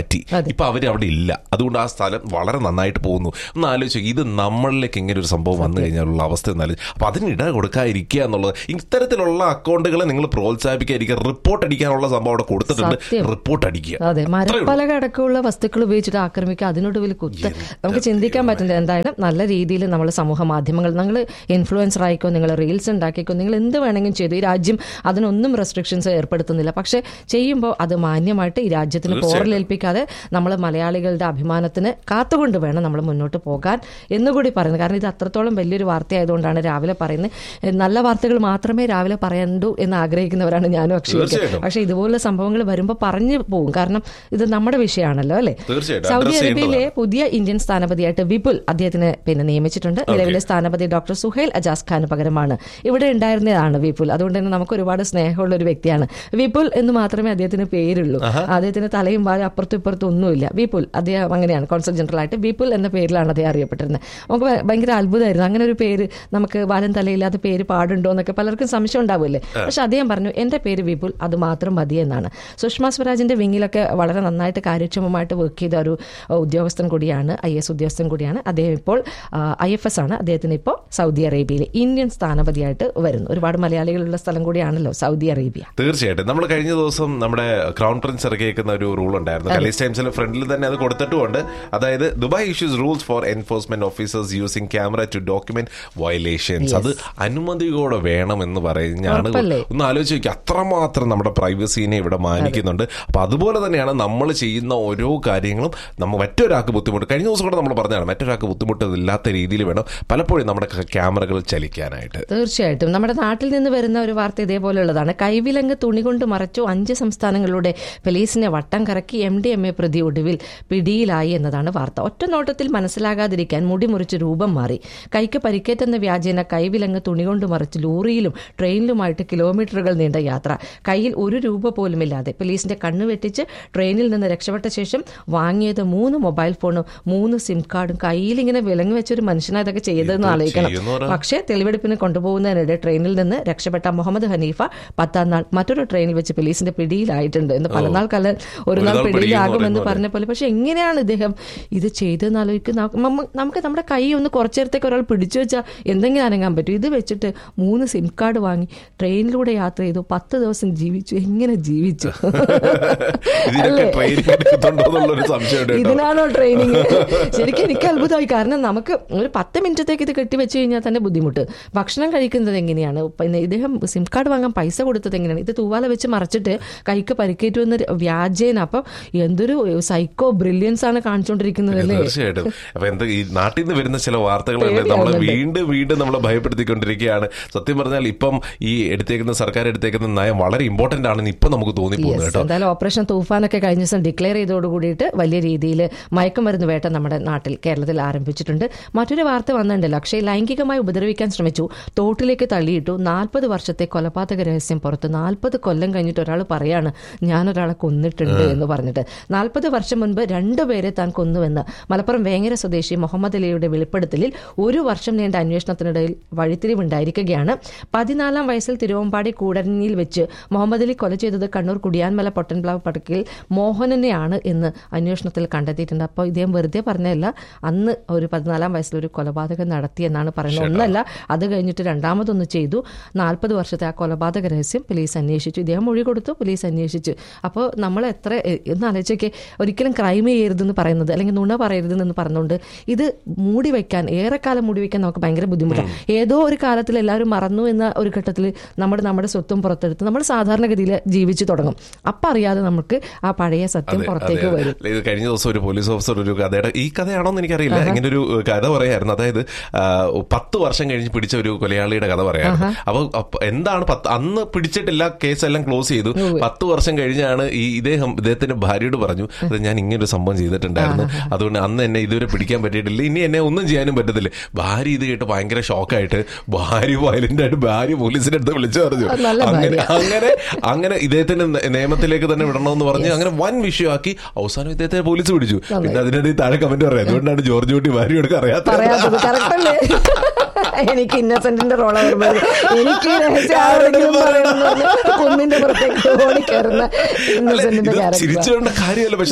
ഇപ്പൊ അവർ അവിടെ ഇല്ല അതുകൊണ്ട് ആ സ്ഥലം വളരെ നന്നായിട്ട് പോകുന്നു ഒന്ന് ആലോചിച്ചു ഇത് നമ്മളിലേക്ക് ഇങ്ങനെ ഒരു സംഭവം വന്നു കഴിഞ്ഞാലുള്ള അവസ്ഥ എന്നാലും അപ്പൊ അതിന് ഇട കൊടുക്കാതിരിക്കുക എന്നുള്ളത് ഇത്തരത്തിലുള്ള അക്കൗണ്ടുകളെ നിങ്ങൾ പ്രോത്സാഹിപ്പിക്കാതിരിക്കുക റിപ്പോർട്ട് അടിക്കാനുള്ള സംഭവം അവിടെ കൊടുത്തിട്ടുണ്ട് സത്യം. റിപ്പോർട്ട് അടിക്കുക അതെ മരപ്പലക അടക്കമുള്ള വസ്തുക്കൾ ഉപയോഗിച്ചിട്ട് ആക്രമിക്കുക അതിനൊടുവിൽ കുത്ത് നമുക്ക് ചിന്തിക്കാൻ പറ്റുന്നത് എന്തായാലും നല്ല രീതിയിൽ നമ്മൾ സമൂഹ മാധ്യമങ്ങൾ നിങ്ങൾ ഇൻഫ്ലുവൻസർ ആയിക്കോ നിങ്ങൾ റീൽസ് ഉണ്ടാക്കിക്കോ നിങ്ങൾ എന്ത് വേണമെങ്കിലും ചെയ്തു ഈ രാജ്യം അതിനൊന്നും റെസ്ട്രിക്ഷൻസ് ഏർപ്പെടുത്തുന്നില്ല പക്ഷെ ചെയ്യുമ്പോൾ അത് മാന്യമായിട്ട് ഈ രാജ്യത്തിന് പോറലേൽപ്പിക്കാതെ നമ്മൾ മലയാളികളുടെ അഭിമാനത്തിന് കാത്തുകൊണ്ട് വേണം നമ്മൾ മുന്നോട്ട് പോകാൻ എന്നുകൂടി പറയുന്നത് കാരണം ഇത് അത്രത്തോളം വലിയൊരു വാർത്തയായതുകൊണ്ടാണ് രാവിലെ പറയുന്നത് എഹ് നല്ല വാർത്തകൾ മാത്രമേ രാവിലെ പറയണ്ടൂ എന്ന് ആഗ്രഹിക്കുന്നവരാണ് ഞാനും അക്ഷയൊക്കെ തീർച്ചയായിട്ടും. പക്ഷെ ഇതുപോലുള്ള സംഭവങ്ങൾ വരുമ്പോൾ പറഞ്ഞു പോകും കാരണം ഇത് നമ്മുടെ വിഷയമാണല്ലോ അല്ലേ തീർച്ചയായിട്ടും. സൗദി Address അറേബ്യയിലെ പുതിയ ഇന്ത്യൻ സ്ഥാനപതിയായിട്ട് വിപുൽ അദ്ദേഹത്തിന് പിന്നെ നിയമിച്ചിട്ടുണ്ട് നിലവിലെ സ്ഥാനപതി ഡോക്ടർ സുഹൈൽ അജാസ് ഖാന് പകരമാണ് ഇവിടെ ഉണ്ടായിരുന്നതാണ് വിപുൽ അതുകൊണ്ട് തന്നെ നമുക്ക് ഒരുപാട് സ്നേഹമുള്ള ഒരു വ്യക്തിയാണ് വിപുൽ എന്ന് മാത്രമേ അദ്ദേഹത്തിന് പേരുള്ളൂ അദ്ദേഹത്തിന് തലയും വാലും അപ്പുറത്തും ഇപ്പുറത്തും ഒന്നുമില്ല വിപുൽ അദ്ദേഹം അങ്ങനെയാണ് കോൺസൽ ജനറൽ ആയിട്ട് വിപുൽ എന്ന പേരിലാണ് അദ്ദേഹം അറിയപ്പെട്ടിരുന്നത് നമുക്ക് ഭ- ഭയങ്കര അത്ഭുതമായിരുന്നു അങ്ങനെ ഒരു പേര് നമുക്ക് വാലം തലയില്ലാത്ത പേര് പാടുണ്ടോ എന്നൊക്കെ പലർക്കും സംശയം ഉണ്ടാവില്ലേ പക്ഷെ അദ്ദേഹം പറഞ്ഞു എന്റെ പേര് വിപുൽ അത് മാത്രം മതി എന്നാണ് സുഷമ സ്വരാജിന്റെ വിങ്ങിലൊക്കെ വളരെ നന്നായിട്ട് കാര്യക്ഷമമായിട്ട് വർക്ക് ചെയ്ത ഒരു അഹ്, ഉദ്യോഗസ്ഥൻ കൂടിയാണ് ഐ എസ് ഉദ്യോഗസ്ഥൻ കൂടിയാണ് അദ്ദേഹം ഇപ്പോൾ ഐ എഫ് എസ് ആണ് അദ്ദേഹത്തിന് ഇപ്പോൾ സൗദി അറേബ്യയിലെ ഇന്ത്യൻ സ്ഥാനപതിയായിട്ട് വരുന്നു ഒരുപാട് മലയാളികളുള്ള സ്ഥലം കൂടിയാണല്ലോ സൗദി അറേബ്യ തീർച്ചയായിട്ടും നമ്മൾ കഴിഞ്ഞ ദിവസം നമ്മുടെ ക്രൗൺ പ്രിൻസ് ഇറക്കിയേക്കുന്ന ഒരു റൂൾ ഉണ്ടായിരുന്നു കലീസ് ടൈംസിൽ ഫ്രണ്ടിൽ തന്നെ അത് കൊടുത്തിട്ടുമുണ്ട് അതായത് Dubai issues rules for enforcement officers using camera to document violations അത് അനുമതിയോടെ വേണം എന്ന് പറഞ്ഞാണ് ഉറപ്പല്ലേ? ഒന്ന് ആലോചിച്ച് നോക്കി അത്രമാത്രം നമ്മുടെ പ്രൈവസീനെ ഇവിടെ മാനിക്കുന്നുണ്ട് അപ്പൊ അതുപോലെ തന്നെയാണ് നമ്മൾ ചെയ്യുന്ന ഓരോ കാര്യങ്ങളും നമ്മൾ മറ്റൊരാൾക്ക് ബുദ്ധിമുട്ട് കഴിഞ്ഞ ദിവസം കൂടെ നമ്മൾ പറഞ്ഞാണ് മറ്റൊരാൾക്ക് ബുദ്ധിമുട്ടില്ലാത്ത രീതിയിൽ വേണം പലപ്പോഴും നമ്മുടെ ക്യാമറകൾ ചലിക്കാനായിട്ട് തീർച്ചയായിട്ടും നമ്മുടെ നാട്ടിൽ നിന്ന് വരുന്ന ഒരു വാർത്ത ഇതേപോലെയുള്ളതാണ് കൈവിലങ്ങ് തുണി കൊണ്ട് മറച്ചു അഞ്ച് സംസ്ഥാനങ്ങളുടെ പോലീസിനെ വട്ടം കറക്കി എം ഡി എം എ പ്രതി ഒടുവിൽ പിടിയിലായി എന്നതാണ് വാർത്ത ഒറ്റ നോട്ടത്തിൽ മനസ്സിലാകാതിരിക്കാൻ മുടി മുറിച്ച് രൂപം മാറി കൈക്ക് പരിക്കേറ്റെന്ന വ്യാജേന കൈവിലങ്ങ് തുണി കൊണ്ട് മറച്ച് ലോറിയിലും ട്രെയിനിലുമായിട്ട് കിലോമീറ്ററുകൾ നീണ്ട യാത്ര കയ്യിൽ ഒരു രൂപ പോലുമില്ലാതെ പോലീസിന്റെ കണ്ണു വെട്ടിച്ച് ട്രെയിനിൽ നിന്ന് രക്ഷപ്പെട്ട ശേഷം വാങ്ങിയത് മൂന്ന് മൊബൈൽ ഫോണും മൂന്ന് സിം കാർഡും കയ്യിൽ ഇങ്ങനെ വിലങ്ങ് വെച്ചൊരു മനുഷ്യനാ ഇതൊക്കെ ചെയ്തതെന്ന് ആലോചിക്കണം ചെയ്യുന്നവരാ? പക്ഷേ തെളിവെടുപ്പിന് കൊണ്ടുപോകുന്നതിനിടെ ട്രെയിനിൽ നിന്ന് രക്ഷപ്പെട്ട മുഹമ്മദ് ഹനീഫ പത്താം നാൾ മറ്റൊരു ട്രെയിനിൽ വെച്ച് പോലീസിന്റെ പിടിയിലായിട്ടുണ്ട് എന്ന് പലനാൾ കാലം ഒരു നാൾ ഒരു നാൾ പിടിയിലാകുമെന്ന് പിടിയിൽ പറഞ്ഞ പോലെ പക്ഷെ എങ്ങനെയാണ് ഇദ്ദേഹം ഇത് ചെയ്തതെന്ന് ആലോചിക്കുന്ന നമുക്ക് നമ്മുടെ കൈ ഒന്ന് കുറച്ചു നേരത്തേക്ക് ഒരാൾ പിടിച്ചു വെച്ചാൽ എന്തെങ്കിലും അനങ്ങാൻ പറ്റും ഇത് വെച്ചിട്ട് മൂന്ന് സിം കാർഡ് വാങ്ങി ട്രെയിനിലൂടെ യാത്ര ചെയ്തു പത്ത് ദിവസം ജീവിച്ചു എങ്ങനെ ജീവിച്ചു ഇതിനൊക്കെ അല്ലേ? ട്രെയിനിങ് എടുക്കുന്നുണ്ടോ എന്നുള്ളൊരു സംശയമുണ്ട് കേട്ടോ. ഇതിനാണോ ട്രെയിനിങ് ശരിക്കും എനിക്ക് അത്ഭുതമായി കാരണം നമുക്ക് ഒരു പത്ത് മിനിറ്റത്തേക്ക് ഇത് കെട്ടി വെച്ച് കഴിഞ്ഞാൽ തന്നെ ബുദ്ധിമുട്ട് ഭക്ഷണം കഴിക്കുന്നത് എങ്ങനെയാണ് പിന്നെ ഇദ്ദേഹം സിം കാർഡ് വാങ്ങാൻ പൈസ കൊടുത്തത് എങ്ങനെയാണ് ഇത് തൂവാല വെച്ച് മറച്ചിട്ട് കൈക്ക് പരിക്കേറ്റു എന്ന് വ്യാജേന അപ്പം എന്തൊരു സൈക്കോ ബ്രില്യൻസ് ആണ് കാണിച്ചുകൊണ്ടിരിക്കുന്നത് അല്ലേ തീർച്ചയായിട്ടും അപ്പൊ എന്താ ഈ നാട്ടിൽ നിന്ന് വരുന്ന ചില വാർത്തകൾ തന്നെ നമ്മളെ പേടിയാവുന്നുണ്ട്. വീണ്ടും വീണ്ടും നമ്മളെ ഭയപ്പെടുത്തിക്കൊണ്ടിരിക്കുകയാണ് സത്യം പറഞ്ഞാൽ ഇപ്പം ഈ എടുത്തേക്കുന്ന സർക്കാർ എടുത്തേക്കുന്ന നയം വളരെ ഇമ്പോർട്ടന്റ് ആണെന്ന് ഇപ്പൊ നമുക്ക് തോന്നിപ്പോകുന്നു Yes, കേട്ടോ എന്തായാലും ഓപ്പറേഷൻ തൂഫാനൊക്കെ കഴിഞ്ഞ ദിവസം ഡിക്ലെയർ ചെയ്തോട് കൂടിയിട്ട് വലിയ രീതിയിൽ മയക്കുമരുന്ന് വേട്ട നമ്മുടെ നാട്ടിൽ കേരളത്തിൽ ആരംഭിച്ചിട്ടുണ്ട് മറ്റൊരു വാർത്ത വന്നിട്ടുണ്ടല്ലോ അക്ഷയ് ലൈംഗികമായി ഉപദ്രവിക്കാൻ ശ്രമിച്ചു തോട്ടിലേക്ക് തള്ളിയിട്ടു നാൽപ്പത് വർഷത്തെ കൊലപാതക രഹസ്യം പുറത്ത് നാൽപ്പത് കൊല്ലം കഴിഞ്ഞിട്ട് ഒരാൾ പറയാണ് ഞാൻ ഒരാളെ കൊന്നിട്ടുണ്ട് എന്ന് പറഞ്ഞിട്ട് നാൽപ്പത് വർഷം മുൻപ് രണ്ടുപേരെ താൻ കൊന്നുവെന്ന് മലപ്പുറം വേങ്ങര സ്വദേശി മുഹമ്മദ് അലിയുടെ വെളിപ്പെടുത്തലിൽ ഒരു വർഷം നീണ്ട അന്വേഷണത്തിനിടയിൽ വഴിത്തിരിവുണ്ടായിരിക്കുകയാണ് പതിനാലാം വയസ്സിൽ തിരുവമ്പാടി കൂടരഞ്ഞിയിൽ വെച്ച് മുഹമ്മദ് അലി കൊല ചെയ്തത് കണ്ണൂർ കുടിയാൻമല പൊട്ടൻപ്ലാവ് പടക്കിൽ മോഹനനെയാണ് എന്ന് അന്വേഷണത്തിൽ കണ്ടെത്തിയിട്ടുണ്ട് അപ്പോൾ ഇദ്ദേഹം വെറുതെ പറഞ്ഞതല്ല അന്ന് ഒരു പതിനാലാം വയസ്സിൽ ഒരു കൊലപാതകം നടത്തിയെന്നാണ് പറയുന്നത് ഒന്നല്ല അത് കഴിഞ്ഞിട്ട് രണ്ടാമതൊന്ന് ചെയ്തു നാൽപ്പത് വർഷത്തെ ആ കൊലപാതക രഹസ്യം പോലീസ് അന്വേഷിച്ചു ഇദ്ദേഹം മൊഴി കൊടുത്തു പോലീസ് അന്വേഷിച്ചു അപ്പോൾ നമ്മൾ എത്ര എന്ന് ആലോചിച്ചൊക്കെ ഒരിക്കലും ക്രൈം ചെയ്യരുതെന്ന് പറയുന്നത് അല്ലെങ്കിൽ നുണ പറയരുതെന്ന് പറഞ്ഞുകൊണ്ട് ഇത് മൂടി വയ്ക്കാൻ ഏറെക്കാലം മൂടി വയ്ക്കാൻ നമുക്ക് ഭയങ്കര ബുദ്ധിമുട്ടാണ് ഏതോ ഒരു കാലത്തിൽ എല്ലാവരും മറന്നു എന്ന ഒരു ഘട്ടത്തിൽ നമ്മുടെ നമ്മുടെ സ്വത്തും പുറത്തെടുത്ത് നമ്മൾ സാധാരണഗതിയിൽ ജീവിച്ചു തുടങ്ങും അപ്പം അറിയാതെ നമുക്ക് ആ പഴയ സത്യം അതെ, പുറത്തേക്ക് അതെ, വരും അതെ. ഇത് കഴിഞ്ഞ ദിവസം ഒരു പോലീസ് ഓഫീസർ ഒരു കഥയുടെ ഈ കഥയാണോ എന്ന് എനിക്കറിയില്ല ഇങ്ങനെ ഒരു കഥ പറയായിരുന്നു അതായത് ആ, പത്ത് വർഷം കഴിഞ്ഞ് പിടിച്ച ഒരു കൊലയാളിയുടെ കഥ പറയായിരുന്നു അപ്പൊ അപ്പൊ എന്താണ് പത്ത് അന്ന് പിടിച്ചിട്ടില്ല കേസെല്ലാം ക്ലോസ് ചെയ്തു പത്ത് വർഷം കഴിഞ്ഞാണ് ഈ ഇദ്ദേഹം ഇദ്ദേഹത്തിന്റെ ഭാര്യയോട് പറഞ്ഞു അത് ഞാൻ ഇങ്ങനെ ഒരു സംഭവം ചെയ്തിട്ടുണ്ടായിരുന്നു അതുകൊണ്ട് അന്ന് എന്നെ ഇതുവരെ പിടിക്കാൻ പറ്റിയിട്ടില്ല ഇനി എന്നെ ഒന്നും ചെയ്യാനും പറ്റത്തില്ല ഭാര്യ ഇത് കേട്ട് ഭയങ്കര ഷോക്കായിട്ട് ഭാര്യ വയലന്റ് ആയിട്ട് ഭാര്യ പോലീസിന്റെ അടുത്ത് വിളിച്ചു പറഞ്ഞു അത് നല്ല അങ്ങനെ അങ്ങനെ അങ്ങനെ ഇദ്ദേഹത്തിന്റെ ന- നിയമത്തിലേക്ക് തന്നെ വിടണമെന്ന് പറഞ്ഞ് അങ്ങനെ വൻ വിഷയമാക്കി അവസാനം ഇദ്ദേഹത്തെ പോലീസ് പിടിച്ചു പിന്നെ അതിനിടയിൽ താഴെ കമന്റ് പറയാം അതുകൊണ്ടാണ് ജോർജ് കുട്ടി ഭാര്യയോട് അറിയാത്തത് പറയാത്തത് കറക്റ്റ് അല്ലേ എനിക്ക് ഇന്നസെന്റിന്റെ റോള വരുന്നത് എനിക്ക് ഈ രഹസ്യം ആരോടെങ്കിലും പറയണമെന്ന് പറഞ്ഞ് കുന്നിന്റെ പുറത്തേക്ക് ഓടിക്കയറുന്ന അല്ല, ഇന്നസെന്റിന്റെ ഇത് ക്യാരക്ടർ ചിരിച്ചുകൊണ്ട കാര്യമല്ല പക്ഷെ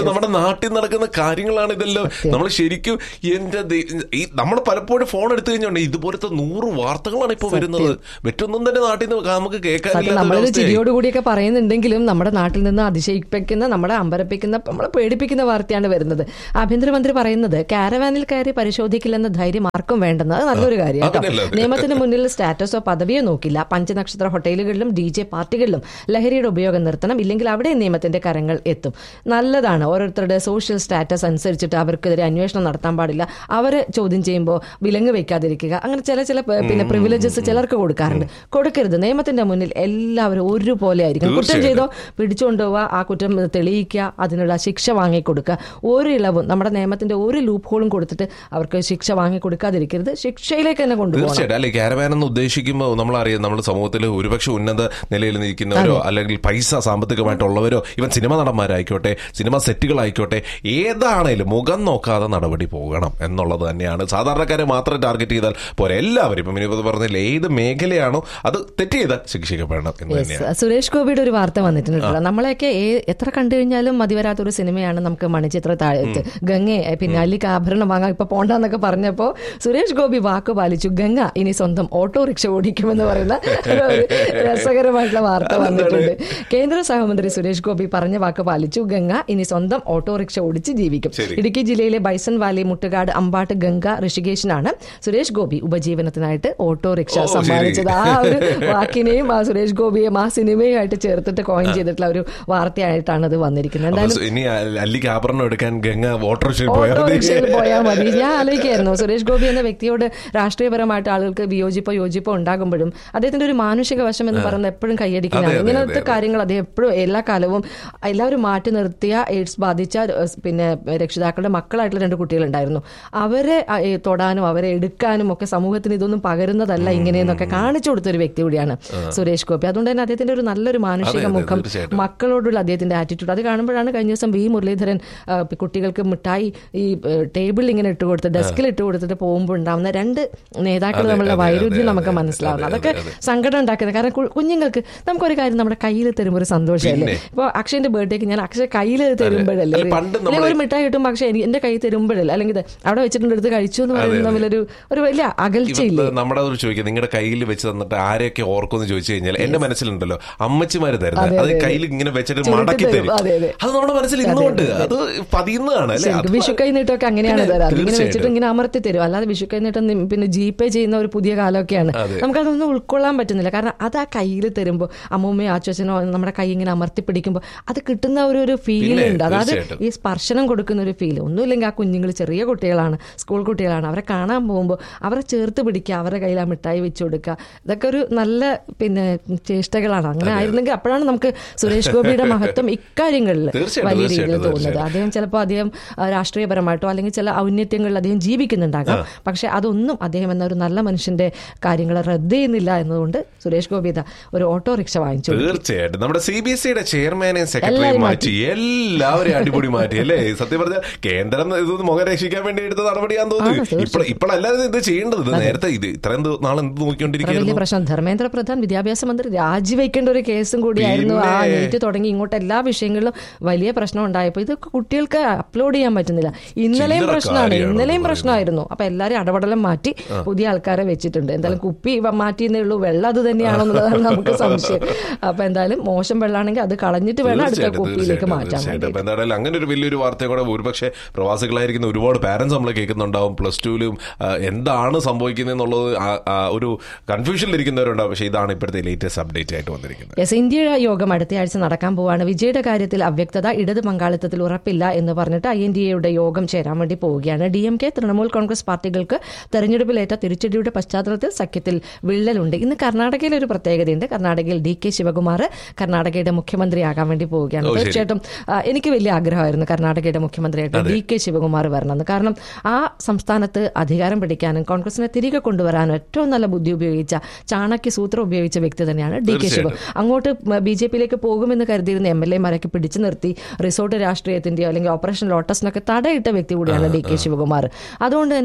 പക്ഷെ നമ്മുടെ നാട്ടിൽ നടക്കുന്ന കാര്യങ്ങളാണ് ഇതെല്ലാം നമ്മൾ ശരിക്കും എന്റെ ദൈ- ഈ നമ്മൾ പലപ്പോഴും ഫോൺ എടുത്തു കഴിഞ്ഞോണ്ട് ഇതുപോലത്തെ നൂറ് വാർത്തകളാണ് ഇപ്പൊ വരുന്നത് മറ്റൊന്നും തന്നെ നാട്ടിൽ നിന്ന് നമുക്ക് സത്യം കേൾക്കാനില്ലാത്ത നമ്മളിത് ഒരവസ്ഥയായി. ചിരിയോടുകൂടിയൊക്കെ പറയുന്നുണ്ടെങ്കിലും നമ്മുടെ നാട്ടിൽ നിന്ന് അതിശയിപ്പിക്കുന്ന നമ്മളെ അമ്പരപ്പിക്കുന്ന നമ്മളെ പേടിപ്പിക്കുന്ന വാർത്തയാണ് വരുന്നത് ആഭ്യന്തരമന്ത്രി പറയുന്നത് കാരവാനിൽ കയറി പരിശോധിക്കില്ലെന്ന ധൈര്യം ആർക്കും വേണ്ടെന്ന് അത് നല്ലൊരു കാര്യം കേട്ടോ അതല്ലേ അത്. നിയമത്തിന് മുന്നിൽ സ്റ്റാറ്റസോ പദവിയോ നോക്കില്ല പഞ്ചനക്ഷത്ര ഹോട്ടലുകളിലും ഡി ജെ പാർട്ടികളിലും ലഹരിയുടെ ഉപയോഗം നിർത്തണം ഇല്ലെങ്കിൽ അവിടെ നിയമത്തിന്റെ കരങ്ങൾ എത്തും നല്ലതാണ് ഓരോരുത്തരുടെ സോഷ്യൽ സ്റ്റാറ്റസ് അനുസരിച്ചിട്ട് അവർക്കെതിരെ അന്വേഷണം നടത്താൻ പാടില്ല അവരെ ചോദ്യം ചെയ്യുമ്പോൾ വിലങ്ങ് വെക്കാതിരിക്കുക അങ്ങനെ ചില ചില പ- പിന്നെ പ്രിവിലേജസ് ചിലർക്ക് കൊടുക്കാറുണ്ട് കൊടുക്കരുത് നിയമത്തിന്റെ മുന്നിൽ എല്ലാവരും ഒരുപോലെ ആയിരിക്കും കുറ്റം ചെയ്തോ പിടിച്ചുകൊണ്ടുപോവുക ആ കുറ്റം തെളിയിക്കുക അതിനുള്ള ശിക്ഷ വാങ്ങിക്കൊടുക്കുക ഒരു ഇളവും നമ്മുടെ നിയമത്തിന്റെ ഒരു ലൂപ്പ് ഹോളും കൊടുത്തിട്ട് അവർക്ക് ശിക്ഷ വാങ്ങിക്കൊടുക്കാതിരിക്കരുത് ശിക്ഷയിലേക്ക് തന്നെ കൊണ്ടുപോകണം തീർച്ചയായിട്ടും അല്ലെ ക്യാരവാൻ എന്ന് ഉദ്ദേശിക്കുമ്പോൾ നമ്മളറിയാം നമ്മുടെ സമൂഹത്തിൽ ഒരുപക്ഷെ ഉന്നത നിലയിൽ നിൽക്കുന്നവരോ അല്ലെങ്കിൽ പൈസ സാമ്പത്തികമായിട്ടുള്ളവരോ ഇവൻ സിനിമ നടന്മാരായിക്കോട്ടെ സിനിമ സെറ്റുകളായിക്കോട്ടെ ഏതാണേലും മുഖം നോക്കാതെ നടപടി പോകണം എന്നുള്ളത് തന്നെയാണ് സാധാരണക്കാരെ മാത്രം ടാർഗറ്റ് ചെയ്താൽ പോരെ എല്ലാവരും ഇപ്പം ഇനിയിപ്പോൾ പറഞ്ഞില്ല ഏത് മേഖലയാണോ അത് തെറ്റ് ചെയ്താൽ ശിക്ഷിക്കപ്പെടണം എന്ന് തന്നെയാണ് Yes. സുരേഷ് ഗോപിയുടെ ഒരു വാർത്ത വന്നിട്ടുണ്ട് നമ്മളെയൊക്കെ ഏ- എത്ര കണ്ടു കഴിഞ്ഞാലും മതിവരാത്ത ഒരു സിനിമയാണ് നമുക്ക് മണിച്ചിത്ര താഴത്ത് ഗംഗെ പിന്നെ അല്ലിക്ക് ആഭരണം വാങ്ങാൻ ഇപ്പൊ പോണ്ടെന്നൊക്കെ പറഞ്ഞപ്പോ സുരേഷ് ഗോപി വാക്ക് പാലിച്ചു ഗംഗ ഇനി സ്വന്തം ഓട്ടോറിക്ഷ ഓടിക്കുമെന്ന് പറയുന്ന ഒരു രസകരമായിട്ടുള്ള വാർത്ത വന്നിട്ടുണ്ട് കേന്ദ്ര സഹമന്ത്രി സുരേഷ് ഗോപി പറഞ്ഞ വാക്ക് പാലിച്ചു ഗംഗ ഇനി സ്വന്തം ഓട്ടോറിക്ഷ ഓടിച്ച് ജീവിക്കും ശരി. ഇടുക്കി ജില്ലയിലെ ബൈസൺ വാലി മുട്ടുകാട് അമ്പാട്ട് ഗംഗ ഋഷികേശിനാണ് സുരേഷ് ഗോപി ഉപജീവനത്തിനായിട്ട് ഓട്ടോറിക്ഷ ഓ, ശരി. സമ്മാനിച്ചത് ആ ഒരു വാക്കിനെയും ആ സുരേഷ് ഗോപിയെയും ആ സിനിമയുമായിട്ട് ചേർത്തിട്ട് കോയിൻ ചെയ്തിട്ടുള്ള ഒരു വാർത്തയായിട്ടാണ് അത് വന്നിരിക്കുന്നത് എന്തായാലും അപ്പൊ ഇനി അല്ലിക്ക് ആഭരണം എടുക്കാൻ ഗംഗ ഓട്ടോറിക്ഷയിൽ പോയാൽ മതി. ഓട്ടോറിക്ഷയിൽ പോയാൽ മതി ഞാൻ ആലോചിക്കായിരുന്നു സുരേഷ് ഗോപി എന്ന വ്യക്തിയോട് രാഷ്ട്രീയപരമായിട്ട് ആളുകൾക്ക് വിയോജിപ്പോ യോജിപ്പോ ഉണ്ടാകുമ്പോഴും അദ്ദേഹത്തിന്റെ ഒരു മാനുഷിക വശം എന്ന് പറയുന്നത് എപ്പോഴും അതെ, കൈയടിക്കുന്നതാണ് അതെ, ഇങ്ങനത്തെ അതെ. കാര്യങ്ങൾ അദ്ദേഹം എപ്പോഴും എല്ലാ കാലവും എല്ലാവരും മാറ്റി നിർത്തിയ എയ്ഡ്സ് ബാധിച്ച ഏഹ്, പിന്നെ രക്ഷിതാക്കളുടെ മക്കളായിട്ടുള്ള രണ്ട് കുട്ടികളുണ്ടായിരുന്നു അവരെ അഹ്, ഏഹ്, തൊടാനും അവരെ എടുക്കാനും ഒക്കെ സമൂഹത്തിന് ഇതൊന്നും പകരുന്നതല്ല ഇങ്ങനെയെന്നൊക്കെ കാണിച്ചു കൊടുത്ത ഒരു വ്യക്തി കൂടിയാണ് സുരേഷ് ഗോപി അതുകൊണ്ട് തന്നെ അദ്ദേഹത്തിന്റെ ഒരു നല്ലൊരു മാനുഷിക അതെ, അതെ, മുഖം തീർച്ചയായിട്ടും. മക്കളോടുള്ള അദ്ദേഹത്തിന്റെ ആറ്റിറ്റ്യൂഡ് അത് കാണുമ്പോഴാണ് കഴിഞ്ഞ ദിവസം വി മുരളീധരൻ ആ, കുട്ടികൾക്ക് മിഠായി ഈ ടേബിളിൽ ഇങ്ങനെ ഇട്ട് കൊടുത്ത് ഡെസ്കിൽ ഇട്ട് കൊടുത്തിട്ട് പോകുമ്പോൾ ഉണ്ടാവുന്ന രണ്ട് നേതാക്കൾ അതെ, തമ്മിലുള്ള അതെ, വൈരുദ്ധ്യം അതെ, നമുക്ക് അതെ, മനസ്സിലാവണം അതെ, അതൊക്കെ അതെ. സങ്കടം ഉണ്ടാക്കുന്നത് കാരണം കു- കുഞ്ഞുങ്ങൾക്ക് നമുക്കൊരു കാര്യം നമ്മുടെ കയ്യിൽ തരുമ്പോൾ ഒരു സന്തോഷമല്ലേ പിന്നെ. ഇപ്പോൾ അക്ഷയന്റെ ബർത്ത്ഡേക്ക് ഞാൻ അക്ഷയ കയ്യിൽ തരുമ്പോഴല്ലേ അല്ല, ഒരു- പണ്ട് അല്ലെങ്കിൽ നമ്മള് ഒരു മിഠായി കിട്ടുമ്പോൾ അക്ഷയ എനിക്ക് എന്റെ കയ്യിൽ തരുമ്പോഴല്ലേ അല്ലെങ്കിൽ ഇത് അവിടെ വെച്ചിട്ടുണ്ട് എടുത്ത് കഴിച്ചു എന്ന് പറയുന്നത് തമ്മിലൊരു ഒരു വലിയ അകൽച്ചയില്ലേ ഇവ- നമ്മുടെ ഒരു ചോദിക്കുക നിങ്ങളുടെ കയ്യിൽ വെച്ച് തന്നിട്ട് ആരെയൊക്കെ ഓർക്കുമെന്ന് ചോദിച്ചു കഴിഞ്ഞാൽ എന്റെ മനസ്സിലുണ്ടല്ലോ അമ്മച്ചിമാര് തരുന്നത് അതെ, അത് അതെ. കയ്യിൽ ഇങ്ങനെ വെച്ചിട്ട് ചുരുട്ടി മടക്കി തരും. തരും അതെ, അതെ. അത് നമ്മുടെ മനസ്സിൽ ഇന്നുകൊണ്ട് അത് പതിയുന്നതാണ് അല്ലെ ശരിക്കും വിഷു കൈനീട്ടമൊക്കെ അങ്ങനെയാണ് പിന്നെ, തരാറ് ഇങ്ങനെ തീർച്ചയായിട്ടും. വെച്ചിട്ട് ഇങ്ങനെ അമർത്തി തരും അല്ലാതെ വിഷു കൈനീട്ടം നി- പിന്നെ ജി പേ ചെയ്യുന്ന ഒരു പുതിയ കാലമൊക്കെയാണ് അതെ. നമുക്കതൊന്നും ഉൾക്കൊള്ളാൻ പറ്റുന്നില്ല കാരണം അത് ആ കയ്യിൽ തരുമ്പോൾ അമ്മൂമ്മയോ അച്ഛനോ നമ്മുടെ കൈ ഇങ്ങനെ അമർത്തി പിടിക്കുമ്പോൾ അത് കിട്ടുന്ന ഒരു ഒരു ഫീൽ പിന്നെ, ഉണ്ട് അതായത് തീർച്ചയായിട്ടും. ഈ സ്പർശനം കൊടുക്കുന്ന ഒരു ഫീൽ ഒന്നുമില്ലെങ്കിൽ ആ കുഞ്ഞുങ്ങൾ ചെറിയ കുട്ടികളാണ് സ്കൂൾ കുട്ടികളാണ് അവരെ കാണാൻ പോകുമ്പോൾ അവരെ ചേർത്ത് പിടിക്കുക അവരുടെ കയ്യിൽ ആ മിഠായി വെച്ച് കൊടുക്കുക ഇതൊക്കെ ഒരു നല്ല പിന്നെ ചേഷ്ടകളാണ് അങ്ങനെ ആയിരുന്നെങ്കിൽ അപ്പോഴാണ് നമുക്ക് സുരേഷ് ഗോപിയുടെ മഹത്വം ഇക്കാര്യങ്ങളിൽ തീർച്ചയായിട്ടും, വലിയ രീതിയിൽ തീർച്ചയായിട്ടും, തോന്നുന്നത് തീർച്ചയായിട്ടും. അദ്ദേഹം ചിലപ്പോൾ അദ്ദേഹം ആ, രാഷ്ട്രീയപരമായിട്ടോ അല്ലെങ്കിൽ ചില ഔന്നത്യങ്ങളിൽ അദ്ദേഹം ജീവിക്കുന്നുണ്ടാകാം പക്ഷെ അതൊന്നും അദ്ദേഹം എന്ന ഒരു നല്ല മനുഷ്യന്റെ കാര്യങ്ങൾ റദ്ദ് ചെയ്യുന്നില്ല എന്നതുകൊണ്ട് സുരേഷ് ഗോപി ഇതാ ഒരു ഓട്ടോറിക്ഷ വാങ്ങിച്ചു തീർച്ചയായിട്ടും നമ്മുടെ സി ബി എസ് സിയുടെ ചെയർമാനെയും സെക്രട്ടറിയും എല്ലാവരെയും മാറ്റി എല്ലാവരെയും അടിപൊളി മാറ്റി അല്ലേ സത്യം പറഞ്ഞാൽ കേന്ദ്രം ഇത് മുഖം രക്ഷിക്കാൻ വേണ്ടി എടുത്ത നടപടിയാന്ന് ആണ്, തോന്നുന്നു തീർച്ചയായും. ഇപ്പോൾ ഇപ്പോഴല്ലാതെ ഇത് ചെയ്യേണ്ടത് ഇത് നേരത്തെ ഇത് ഇത്രയും ദി- നാളെ എന്ത് അത്ര വലിയ നോക്കിക്കൊണ്ടിരിക്കുന്നു പ്രശ്നം ധർമ്മേന്ദ്ര പ്രധാൻ വിദ്യാഭ്യാസ മന്ത്രി രാജിവെക്കേണ്ട ഒരു കേസും കൂടിയായിരുന്നു ആ പിന്നെ. നീറ്റ് തുടങ്ങി ഇങ്ങോട്ട് എല്ലാ വിഷയങ്ങളിലും വലിയ പ്രശ്നം ഉണ്ടായപ്പോൾ ഇതൊക്കെ കുട്ടികൾക്ക് അപ്ലോഡ് ചെയ്യാൻ പറ്റുന്നില്ല ഇന്നലെയും ചില്ലറ പ്രശ്നമാണ് കാര്യമാണ് ഇന്നലെയും അത് പ്രശ്നമായിരുന്നു അപ്പൊ എല്ലാരും അടപടലം മാറ്റി പുതിയ ആൾക്കാരെ വെച്ചിട്ടുണ്ട് എന്തായാലും കുപ്പി വ- മാറ്റിയെന്നേ ഉള്ളൂ വെള്ളം അത് തന്നെയാണോ എന്നുള്ളതാണ് നമുക്ക് സംശയം അപ്പൊ എന്തായാലും മോശം വെള്ളമാണെങ്കിൽ അത് കളഞ്ഞിട്ട് വേണം അടുത്ത തീർച്ചയായിട്ടും, കുപ്പിയിലേക്ക് തീർച്ചയായിട്ടും, മാറ്റാൻ തീർച്ചയായിട്ടും. വേണ്ടി അപ്പൊ എന്തായാലും അങ്ങനെ ഒരു വലിയൊരു വാർത്ത കൂടെ ഒരുപക്ഷെ പ്രവാസികളായിരിക്കുന്ന ഒരുപാട് പാരന്റ്സ് നമ്മളെ കേൾക്കുന്നുണ്ടാവും പ്ലസ് ടുവിലും എന്താണ് സംഭവിക്കുന്നത് എന്നുള്ളത് ആ- ആ ഒരു കൺഫ്യൂഷനിൽ ഇരിക്കുന്നവരുണ്ടാവും പക്ഷേ ഇതാണ് ഇപ്പോഴത്തെ ലേറ്റസ്റ്റ് അപ്ഡേറ്റ് ആയിട്ട് വന്നിരിക്കുന്നത് യെസ് ഇന്ത്യ യോഗം അടുത്തയാഴ്ച നടക്കാൻ പോവാണ് വിജയുടെ കാര്യത്തിൽ അവ്യക്തത ഇടത് പങ്കാളിത്തത്തിൽ ഉറപ്പില്ല എന്ന് പറഞ്ഞിട്ട് ഐ എൻ ഡി എയുടെ യോഗം ചേരാൻ വേണ്ടി പോവുകയാണ് D M K Trinamool Congress പാർട്ടികൾക്ക് തെരഞ്ഞെടുപ്പിലേറ്റ തിരിച്ചടിയുടെ പശ്ചാത്തലത്തിൽ സഖ്യത്തിൽ വിള്ളലുണ്ട് ഇന്ന് കർണാടകയിൽ ഒരു പ്രത്യേകതയുണ്ട് കർണാടകയിൽ ഡി കെ ശിവകുമാർ കർണാടകയുടെ മുഖ്യമന്ത്രിയാകാൻ വേണ്ടി പോവുകയാണ് ഓ, ശരി. തീർച്ചയായിട്ടും ആ, എനിക്ക് വലിയ ആഗ്രഹമായിരുന്നു കർണാടകയുടെ മുഖ്യമന്ത്രിയായിട്ട് ഡി കെ ശിവകുമാർ വരണമെന്ന് കാരണം ആ സംസ്ഥാനത്ത് അധികാരം പിടിക്കാനും കോൺഗ്രസിനെ തിരികെ കൊണ്ടുവരാനും ഏറ്റവും നല്ല ബുദ്ധി ഉപയോഗിച്ച ചാണക്യ സൂത്രം ഉപയോഗിച്ച വ്യക്തി തന്നെയാണ് ഡി കെ ശിവ അങ്ങോട്ട് ബി ജെ പിയിലേക്ക് പോകുമെന്ന് കരുതിയിരുന്ന എം എൽ എമാരൊക്കെ പിടിച്ചു നിർത്തി റിസോർട്ട് രാഷ്ട്രീയത്തിന്റെയോ അല്ലെങ്കിൽ ഓപ്പറേഷൻ ലോട്ടസിനൊക്കെ തടയിട്ട വ്യക്തി കൂടിയാണ് ഡി കെ ശിവകുമാർ അതുകൊണ്ട് തന്നെ അദ്ദേഹം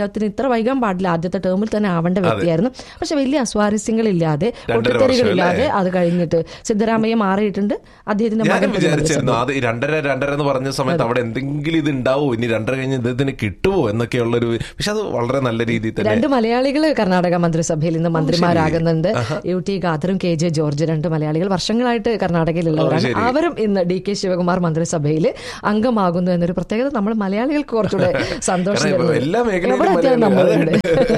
അദ്ദേഹത്തിന് ഇത്ര വൈകാൻ പാടില്ല ആദ്യത്തെ ടേമിൽ തന്നെ ആവേണ്ട വ്യക്തിയായിരുന്നു പക്ഷെ വലിയ അസ്വാരസ്യങ്ങളില്ലാതെ രണ്ടര പൊട്ടിത്തെറികളില്ലാതെ അത് കഴിഞ്ഞിട്ട് സിദ്ധരാമയ്യ മാറിയിട്ടുണ്ട് അദ്ദേഹത്തിന്റെ ഞാനും മകൻ വിചാരിച്ചിരുന്നു അത് ഈ രണ്ടര രണ്ടര എന്ന് പറഞ്ഞ സമയത്ത് അവിടെ എന്തെങ്കിലും ഇത് ഉണ്ടാവോ ഇനി രണ്ടര കഴിഞ്ഞ് ഇദ്ദേഹത്തിന് കിട്ടുമോ എന്നൊക്കെയുള്ളൊരു പക്ഷെ അത് വളരെ നല്ല രീതിയിൽ തന്നെ രണ്ട് മലയാളികൾ കർണാടക മന്ത്രിസഭയിൽ ഇന്ന് മന്ത്രിമാരാകുന്നുണ്ട് യു ടി ഖാദറും കെ ജെ ജോർജ് രണ്ട് മലയാളികൾ വർഷങ്ങളായിട്ട് കർണാടകയിലുള്ളവരാണ് ശരി. അവരും ഇന്ന് ഡി കെ ശിവകുമാർ മന്ത്രിസഭയിൽ അംഗമാകുന്നു എന്നൊരു പ്രത്യേകത നമ്മൾ മലയാളികൾക്ക് കുറച്ചുകൂടെ സന്തോഷം കാരണം ഇപ്പൊ തരുന്നത്. എല്ലാ എവിടെ മേഖലയിലും എത്തിയാലും മലയാളികൾ നമ്മളുണ്ട്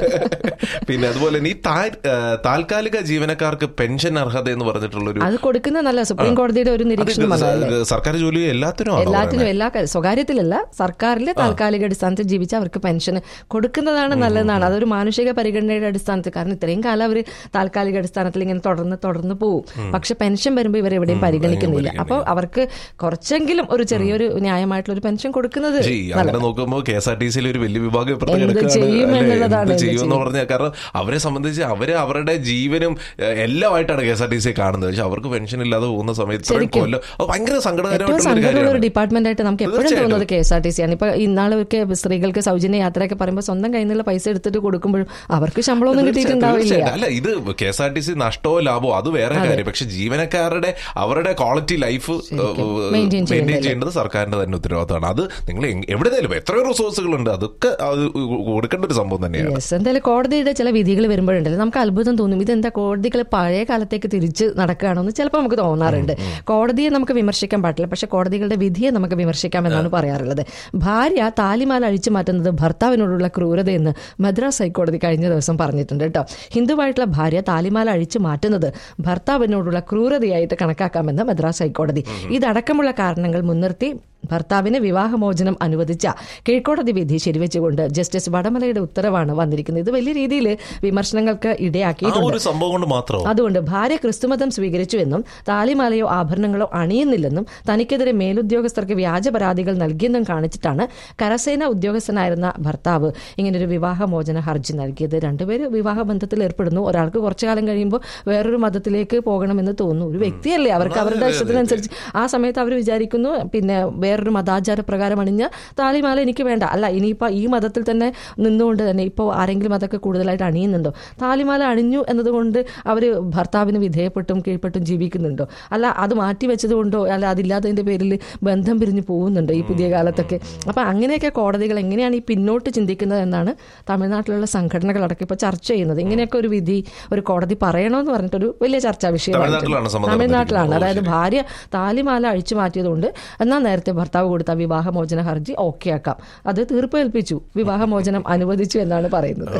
പിന്നെ അതുപോലെ തന്നെ ഈ താ- ആ, താൽക്കാലിക ജീവനക്കാർക്ക് പെൻഷൻ അർഹത എന്ന് പറഞ്ഞിട്ടുള്ളൊരു അത് കൊടുക്കുന്ന നല്ല സുപ്രീം കോടതിയുടെ ഒരു അത് നിരീക്ഷണം വന്നതല്ലേ ഇത് സർക്കാർ ജോലി എല്ലാത്തിനും ആണോ എല്ലാത്തിനും എല്ലാ കാര്യം- സ്വകാര്യത്തിലല്ല സർക്കാരിലെ താൽക്കാലിക അടിസ്ഥാനത്തിൽ ജീവിച്ച അവർക്ക് പെൻഷൻ കൊടുക്കുന്നതാണ് നല്ലതെന്നാണ് അതൊരു മാനുഷിക പരിഗണനയുടെ അടിസ്ഥാനത്തിൽ കാരണം ഇത്രയും കാലം അവർ താൽക്കാലിക അടിസ്ഥാനത്തിൽ ഇങ്ങനെ തുടർന്ന് തുടർന്ന് പോകും പക്ഷെ പെൻഷൻ വരുമ്പോൾ ഇവർ എവിടെയും പരിഗണിക്കുന്നില്ല അപ്പോൾ അവർക്ക് കുറച്ചെങ്കിലും ഒരു ചെറിയൊരു ന്യായമായിട്ടുള്ള ഒരു പെൻഷൻ കൊടുക്കുന്നത് പക്ഷേ ഈ അങ്ങനെ നോക്കുമ്പോൾ കെ എസ് ആർ ടി സിയിൽ ഒരു വലിയ വിഭാഗം ഇപ്പുറത്ത് എന്ത് കിടക്കുകയാണ്. ചെയ്യും അല്ലേ? എന്നുള്ളതാണ് എന്ത് എന്ത് ചെയ്യുമെന്ന് പറഞ്ഞാൽ കാരണം അവരെ സംബന്ധിച്ച് അവര് അവരുടെ ജീവനും എഹ്, എല്ലാമായിട്ടാണ് K S R T C കാണുന്നത് പക്ഷെ അവർക്ക് പെൻഷൻ ഇല്ലാതെ പോകുന്ന സമയത്ത് ഇത്രയും ശരിക്കും. കൊല്ലം അത് ഭയങ്കര ഏറ്റവും സങ്കടകരമായിട്ടുള്ള ഒരു സങ്കടമുള്ള ഒരു കാര്യമാണ് ഡിപ്പാർട്ട്മെന്റ് ആയിട്ട് നമുക്ക് എപ്പോഴും തീർച്ചയായിട്ടും. തോന്നുന്നത് K S R T C ആണ് ഇപ്പൊ ഇന്നാളൊക്കെ സ്ത്രീകൾക്ക് സൗജന്യ യാത്രയൊക്കെ പറയുമ്പോൾ സ്വന്തം കയ്യിൽ നിന്നുള്ള പൈസ എടുത്തിട്ട് കൊടുക്കുമ്പോഴും അവർക്ക് ശമ്പളമൊന്നും കിട്ടിയിട്ടുണ്ടാവില്ല തീർച്ചയായിട്ടും. അല്ല ഇത് K S R T C നഷ്ടമോ ലാഭമോ അത് വേറെ കാര്യം പക്ഷെ ജീവനക്കാരുടെ അവരുടെ ക്വാളിറ്റി ലൈഫ് Maintain മെയിൻറ്റെയിൻ ചെയ്യേണ്ടത് സർക്കാരിന്റെ തന്നെ ഉത്തരവാദിത്തമാണ് അത് നിങ്ങൾ എങ്- എവിടെയായാലും എത്രയോ റിസോഴ്സുകളുണ്ട് അതൊക്കെ അത് കൊടുക്കേണ്ട ഒരു സംഭവം തന്നെയാണ് യെസ് എന്തായാലും കോടതിയുടെ ചില വിധികൾ വരുമ്പോഴുണ്ടല്ലോ നമുക്ക് അത്ഭുതം തോന്നും ഇതെന്താ കോടതികൾ പഴയ കാലത്തേക്ക് തിരിച്ച് നടക്കുകയാണോ എന്ന് ചിലപ്പോൾ നമുക്ക് തോന്നാറുണ്ട് കോടതിയെ നമുക്ക് വിമർശിക്കാൻ പാടില്ല പക്ഷെ കോടതികളുടെ വിധിയെ നമുക്ക് വിമർശിക്കാം എന്നാണ് പറയാറുള്ളത് ഭാര്യ താലിമാല അഴിച്ചു മാറ്റുന്നത് ഭർത്താവിനോടുള്ള ക്രൂരതയെന്ന് മദ്രാസ് ഹൈക്കോടതി കഴിഞ്ഞ ദിവസം പറഞ്ഞിട്ടുണ്ട് കേട്ടോ ഹിന്ദുവായിട്ടുള്ള ഭാര്യ താലിമാല അഴിച്ചു മാറ്റുന്നത് ഭർത്താവിനോടുള്ള ക്രൂരതയായിട്ട് കണക്കാക്കാമെന്ന് മദ്രാസ് ഹൈക്കോടതി ഇതടക്കമുള്ള കാരണങ്ങൾ മുൻനിർത്തി ഭർത്താവിന് വിവാഹമോചനം അനുവദിച്ച കീഴ്ക്കോടതി വിധി ശരിവെച്ചുകൊണ്ട് ജസ്റ്റിസ് വടമലയുടെ ഉത്തരവാണ് വന്നിരിക്കുന്നത് ഇത് വലിയ രീതിയിൽ വിമർശനങ്ങൾക്ക് ആ ഇടയാക്കിയിട്ടുണ്ട് ഒരു സംഭവം കൊണ്ട് മാത്രം അതുകൊണ്ട് ഭാര്യ ക്രിസ്തുമതം സ്വീകരിച്ചുവെന്നും താലിമാലയോ ആഭരണങ്ങളോ അണിയുന്നില്ലെന്നും തനിക്കെതിരെ മേലുദ്യോഗസ്ഥർക്ക് വ്യാജ പരാതികൾ നൽകിയെന്നും കാണിച്ചിട്ടാണ് കരസേന ഉദ്യോഗസ്ഥനായിരുന്ന ഭർത്താവ് ഇങ്ങനൊരു വിവാഹമോചന ഹർജി നൽകിയത് രണ്ടുപേര് വിവാഹ ബന്ധത്തിൽ ഏർപ്പെടുന്നു ഒരാൾക്ക് കുറച്ചു കാലം കഴിയുമ്പോൾ വേറൊരു മതത്തിലേക്ക് പോകണമെന്ന് തോന്നുന്നു ഒരു വ്യക്തിയല്ലേ അവർക്ക് അവരുടെ ഇഷ്ടത്തിനനുസരിച്ച് ആ സമയത്ത് അവർ വിചാരിക്കുന്നു പിന്നെ വേറൊരു മതാചാര പ്രകാരം അണിഞ്ഞ താലിമാല എനിക്ക് വേണ്ട അല്ല ഇനിയിപ്പോൾ ഈ മതത്തിൽ തന്നെ നിന്നുകൊണ്ട് തന്നെ ഇപ്പോൾ ആരെങ്കിലും അതൊക്കെ കൂടുതലായിട്ട് അണിയുന്നുണ്ടോ താലിമാല അണിഞ്ഞു എന്നതുകൊണ്ട് അവർ ഭർത്താവിന് വിധേയപ്പെട്ടും കീഴ്പ്പെട്ടും ജീവിക്കുന്നുണ്ടോ അല്ല അത് മാറ്റി വെച്ചത് കൊണ്ടോ അല്ല അതില്ലാത്തതിന്റെ പേരിൽ ബന്ധം പിരിഞ്ഞു പോകുന്നുണ്ടോ ഈ പുതിയ കാലത്തൊക്കെ അപ്പൊ അങ്ങനെയൊക്കെ കോടതികൾ എങ്ങനെയാണ് ഈ പിന്നോട്ട് ചിന്തിക്കുന്നത് എന്നാണ് തമിഴ്നാട്ടിലുള്ള സംഘടനകളടക്കം ഇപ്പോൾ ചർച്ച ചെയ്യുന്നത് ഇങ്ങനെയൊക്കെ ഒരു വിധി ഒരു കോടതി പറയണമെന്ന് പറഞ്ഞിട്ടൊരു വലിയ ചർച്ചാ തമിഴ്നാട്ടിലാണ് വിഷയമാണ് സമ്മതം തമിഴ്നാട്ടിലാണ് നടന്നിരിക്കുന്നത്. അതായത് ഭാര്യ താലിമാല അഴിച്ചു മാറ്റിയതുകൊണ്ട് എന്നാൽ നേരത്തെ ഭർത്താവ് കൊടുത്ത വിവാഹമോചന ഹർജി ഓക്കെ ആക്കാം അത് തീർപ്പ് ഏൽപ്പിച്ചു വിവാഹമോചനം അനുവദിച്ചു എന്നാണ് പറയുന്നത്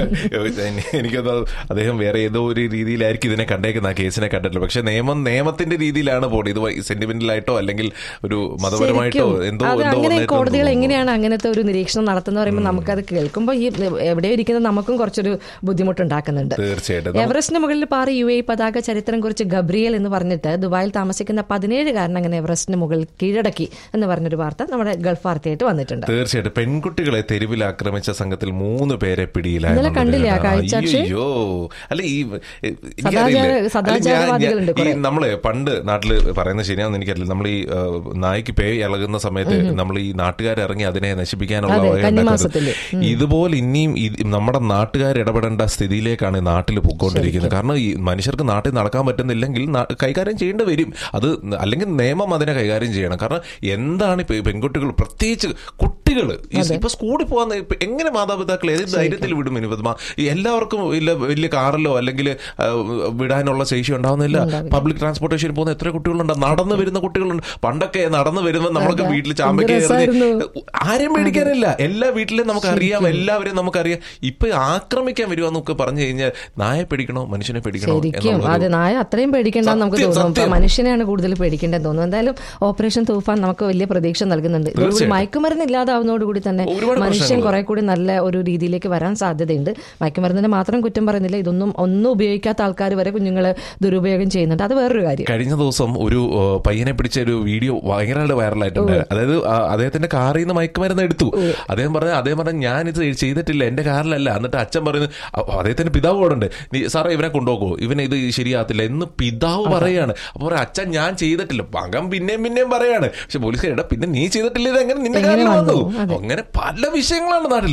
എനിക്കത് അദ്ദേഹം വേറെ ഏതോ ഒരു രീതിയിലായിരിക്കും ഇതിനെ കണ്ടേക്കുന്ന ആ കേസിനെ കണ്ടിട്ടില്ല പക്ഷെ നിയമം നിയമത്തിന്റെ രീതിയിലാണ് പോണത് ഇത് സെന്റിമെന്റലായിട്ടോ അല്ലെങ്കിൽ ഒരു മതപരമായിട്ടോ ശരിക്കും. എന്തോ അത് എന്തോ അങ്ങനെ വന്നിട്ടുണ്ടെന്ന് കോടതികൾ തോന്നുന്നു. എങ്ങനെയാണ് അങ്ങനത്തെ ഒരു നിരീക്ഷണം നടത്തുന്ന പറയുമ്പോൾ നമുക്കത് കേൾക്കുമ്പോൾ ഈ എവിടെ ഇരിക്കുന്ന നമുക്കും കുറച്ചൊരു ബുദ്ധിമുട്ടുണ്ടാക്കുന്നുണ്ട് തീർച്ചയായിട്ടും എവറസ്റ്റിന് മുകളിൽ പാറി യു എ പതാക ചരിത്രം കുറിച്ച് ഗബ്രിയൽ എന്ന് പറഞ്ഞിട്ട് ദുബായിൽ താമസിക്കുന്ന പതിനേഴുകാരൻ അങ്ങനെ എവറസ്റ്റിന് മുകളിൽ കീഴടക്കി എന്ന് പറഞ്ഞൊരു വാർത്ത നമ്മുടെ ഗൾഫ് വാർത്തയായിട്ട് വന്നിട്ടുണ്ട് തീർച്ചയായിട്ടും പെൺകുട്ടികളെ തെരുവിൽ ആക്രമിച്ച സംഘത്തിൽ മൂന്ന് പേരെ പിടിയിലായി ഇന്നലെ കണ്ടില്ലേ ആ കാഴ്ച, അക്ഷയ്? അയ്യോ അല്ല ഈ എ, എനിക്കറിയില്ല. സദാചാര- അല്ല, ഞാൻ- സദാചാരവാദികളുണ്ട് ഞാൻ- ഈ കുറെ. നമ്മള് പണ്ട് നാട്ടില് പറയുന്നത് ശരിയാണെന്ന് എനിക്കറിയില്ല നമ്മൾ ഈ ആ, നായ്ക്ക് പേ ഇളകുന്ന സമയത്ത് നമ്മൾ ഈ നാട്ടുകാരിറങ്ങി അതിനെ നശിപ്പിക്കാനുള്ള അതെ, വക കന്നിമാസത്തില്. ഉണ്ടാക്കുന്നത്. ഇതുപോലെ ഇനിയും ഇത് നമ്മുടെ നാട്ടുകാർ ഇടപെടേണ്ട സ്ഥിതിയിലേക്കാണ് നാട്ടിൽ പൊക്കോണ്ടിരിക്കുന്നത് കാരണം ഈ മനുഷ്യർക്ക് നാട്ടിൽ നടക്കാൻ പറ്റുന്നില്ലെങ്കിൽ നാ- കൈകാര്യം ചെയ്യേണ്ടി വരും അത് അല്ലെങ്കിൽ നിയമം അതിനെ കൈകാര്യം ചെയ്യണം കാരണം എന്താണ് ഇപ്പൊ ഈ പെൺകുട്ടികൾ പ്രത്യേകിച്ച് കുട്ടികൾ ഇപ്പൊ സ്കൂളിൽ പോകാൻ ഇപ്പൊ എങ്ങനെ മാതാപിതാക്കൾ ഏത് ധൈര്യത്തിൽ വിടും ഇനി പത്മ? ഈ എല്ലാവർക്കും ഇല്ല വലിയ കാറിലോ അല്ലെങ്കിൽ ആ, വിടാനുള്ള ശേഷി ഉണ്ടാവുന്നില്ല പബ്ലിക് ട്രാൻസ്പോർട്ടേഷനിൽ പോകുന്ന എത്ര കുട്ടികളുണ്ട് നടന്നു വരുന്ന കുട്ടികളുണ്ട് പണ്ടൊക്കെ നടന്നു വരുമ്പോൾ നമ്മളൊക്കെ വീട്ടിൽ ചാമ്പയ്ക്ക് എന്ത് കയറി രസായിരുന്നു. ആരും പേടിക്കാനില്ല എല്ലാ വീട്ടിലും നമുക്കറിയാം എല്ലാവരെയും നമുക്കറിയാം ഇപ്പൊ ആക്രമിക്കാൻ വരുവാന്നൊക്കെ പറഞ്ഞു കഴിഞ്ഞാൽ നായെ പേടിക്കണോ മനുഷ്യനെ പേടിക്കണോ ശരിക്കും എന്നുള്ളൊരു- അതെ നായ അത്രയും പേടിക്കേണ്ടെന്ന് നമുക്ക് സത്യം, തോന്നും സത്യം. ഇപ്പൊ മനുഷ്യനെയാണ് കൂടുതൽ പേടിക്കേണ്ടത് തോന്നുന്നു എന്തായാലും ഓപ്പറേഷൻ തൂഫാൻ നമുക്ക് വലിയ പ്രതീക്ഷ നൽകുന്നുണ്ട് ഇതോടുകൂടി തീർച്ചയായിട്ടും. മയക്കുമരുന്ന് ഇല്ലാതാവുന്നതോടുകൂടി തന്നെ ഒരുപാട് മനുഷ്യൻ പ്രശ്നങ്ങൾ. കുറെ കൂടി നല്ല ഒരു രീതിയിലേക്ക് വരാൻ സാധ്യതയുണ്ട് മയക്കുമരുന്നിനെ മാത്രം കുറ്റം പറയുന്നില്ല ഇതൊന്നും ഒന്നും ഉപയോഗിക്കാത്ത ആൾക്കാർ വരെ കുഞ്ഞുങ്ങളെ ദുരുപയോഗം ചെയ്യുന്നുണ്ട് അത് വേറൊരു കാര്യം കഴിഞ്ഞ ദിവസം ഒരു ആ, പയ്യനെ പിടിച്ച ഒരു വീഡിയോ ഭയങ്കരമായിട്ട് വൈറലായിട്ടുണ്ട് അതായത് ആ, അദ്ദേഹത്തിന്റെ കാറിൽ നിന്ന് മയക്കുമരുന്ന് എടുത്തു അദ്ദേഹം പറഞ്ഞ അദ്ദേഹം പറഞ്ഞ ഞാൻ ഇത് ചെയ്തിട്ടില്ല എന്റെ കാറിലല്ല എന്നിട്ട് അച്ഛൻ പറയുന്നു അ- അദ്ദേഹത്തിന്റെ പിതാവ് കൂടെ ഉണ്ട് നീ സാറേ ഇവനെ കൊണ്ടുപോകോ ഇവനെ ഇത് ശരിയാകത്തില്ല എന്ന് പിതാവ് പറയാണ് അപ്പൊ പറയാം അച്ഛൻ ഞാൻ ചെയ്തിട്ടില്ല മകൻ പിന്നെയും പിന്നെയും പറയാണ് പക്ഷെ പോലീസ് എടാ പിന്നെ നീ ചെയ്തിട്ടില്ല ഇത് എങ്ങനെ നിന്റെ എങ്ങനെ കാറിൽ വന്നു? വന്നു അങ്ങനെ പല വിഷയങ്ങളാണ് നാട്ടില്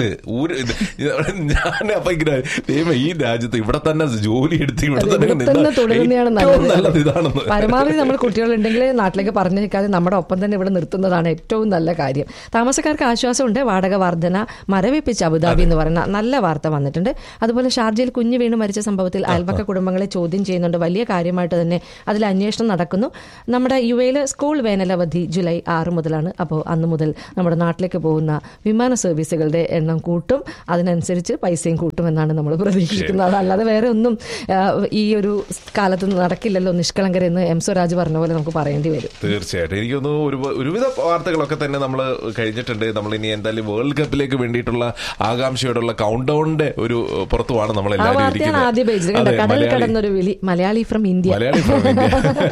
നാട്ടില് ഒരു ഇത് ഞാൻ അപ്പൊ ഇങ്ങനെ ദൈവമേ ഈ രാജ്യത്ത് ഇവിടെ തന്നെ ജോലി എടുത്ത് ഇവിടെ അതെ, തന്നെ ഇവിടെ നിന്നാ തന്നെ തുടരുന്നതാണ് ഏറ്റവും നല്ലത്. നല്ലത് ഇതാണെന്ന് പരമാവധി നമ്മൾ കുട്ടികളുണ്ടെങ്കിൽ നാട്ടിലേക്ക് പറഞ്ഞേക്കാതെ നമ്മുടെ ഒപ്പം തന്നെ ഇവിടെ നിർത്തുന്നതാണ് ഏറ്റവും നല്ല കാര്യം താമസക്കാർക്ക് ആശ്വാസമുണ്ട് വാടക വർധന മരവിപ്പിച്ച് അബുദാബി എന്ന് പറയുന്ന നല്ല വാർത്ത വന്നിട്ടുണ്ട് അതുപോലെ ഷാർജയിൽ കുഞ്ഞു വീണ് മരിച്ച സംഭവത്തിൽ അയൽപക്ക കുടുംബങ്ങളെ ചോദ്യം ചെയ്യുന്നുണ്ട് വലിയ കാര്യമായിട്ട് തന്നെ അതിൽ അന്വേഷണം നടക്കുന്നു നമ്മുടെ യു എയിൽ സ്കൂൾ വേനലവധി ജൂലൈ ആറ് മുതലാണ് അപ്പോൾ അന്ന് മുതൽ നമ്മുടെ നാട്ടിലേക്ക് പോകുന്ന വിമാന സർവീസുകളുടെ എണ്ണം കൂട്ടും അതിനനുസരിച്ച് പൈസയും കൂട്ടുമെന്നാണ് നമ്മൾ പ്രതീക്ഷിക്കുന്നത് അല്ലാതെ വേറെ ഒന്നും ആ, ഈ ഒരു കാലത്ത് നടക്കില്ലല്ലോ നിഷ്കളങ്കരെന്ന് എം സ്വരാജ് പറഞ്ഞ പോലെ നമുക്ക് പറയേണ്ടി വരും തീർച്ചയായിട്ടും എനിക്കൊന്ന് ഒരു ഒരുവിധ വാർത്തകളൊക്കെ തന്നെ നമ്മൾ കഴിഞ്ഞിട്ടുണ്ട് നമ്മൾ ഇനി എന്തായാലും വേൾഡ് കപ്പിലേക്ക് വേണ്ടിയിട്ടുള്ള ആകാംക്ഷയോടുള്ള കൗണ്ട് ഡൗണിന്റെ ഒരു പുറത്തുമാണ് നമ്മൾ ആ എല്ലാവരും വാർത്തയാണ് ആദ്യ പേജിൽ കണ്ട അതെ, കടൽ മലയാളി- കടന്നൊരു വിളി Malayali from India Malayali from India.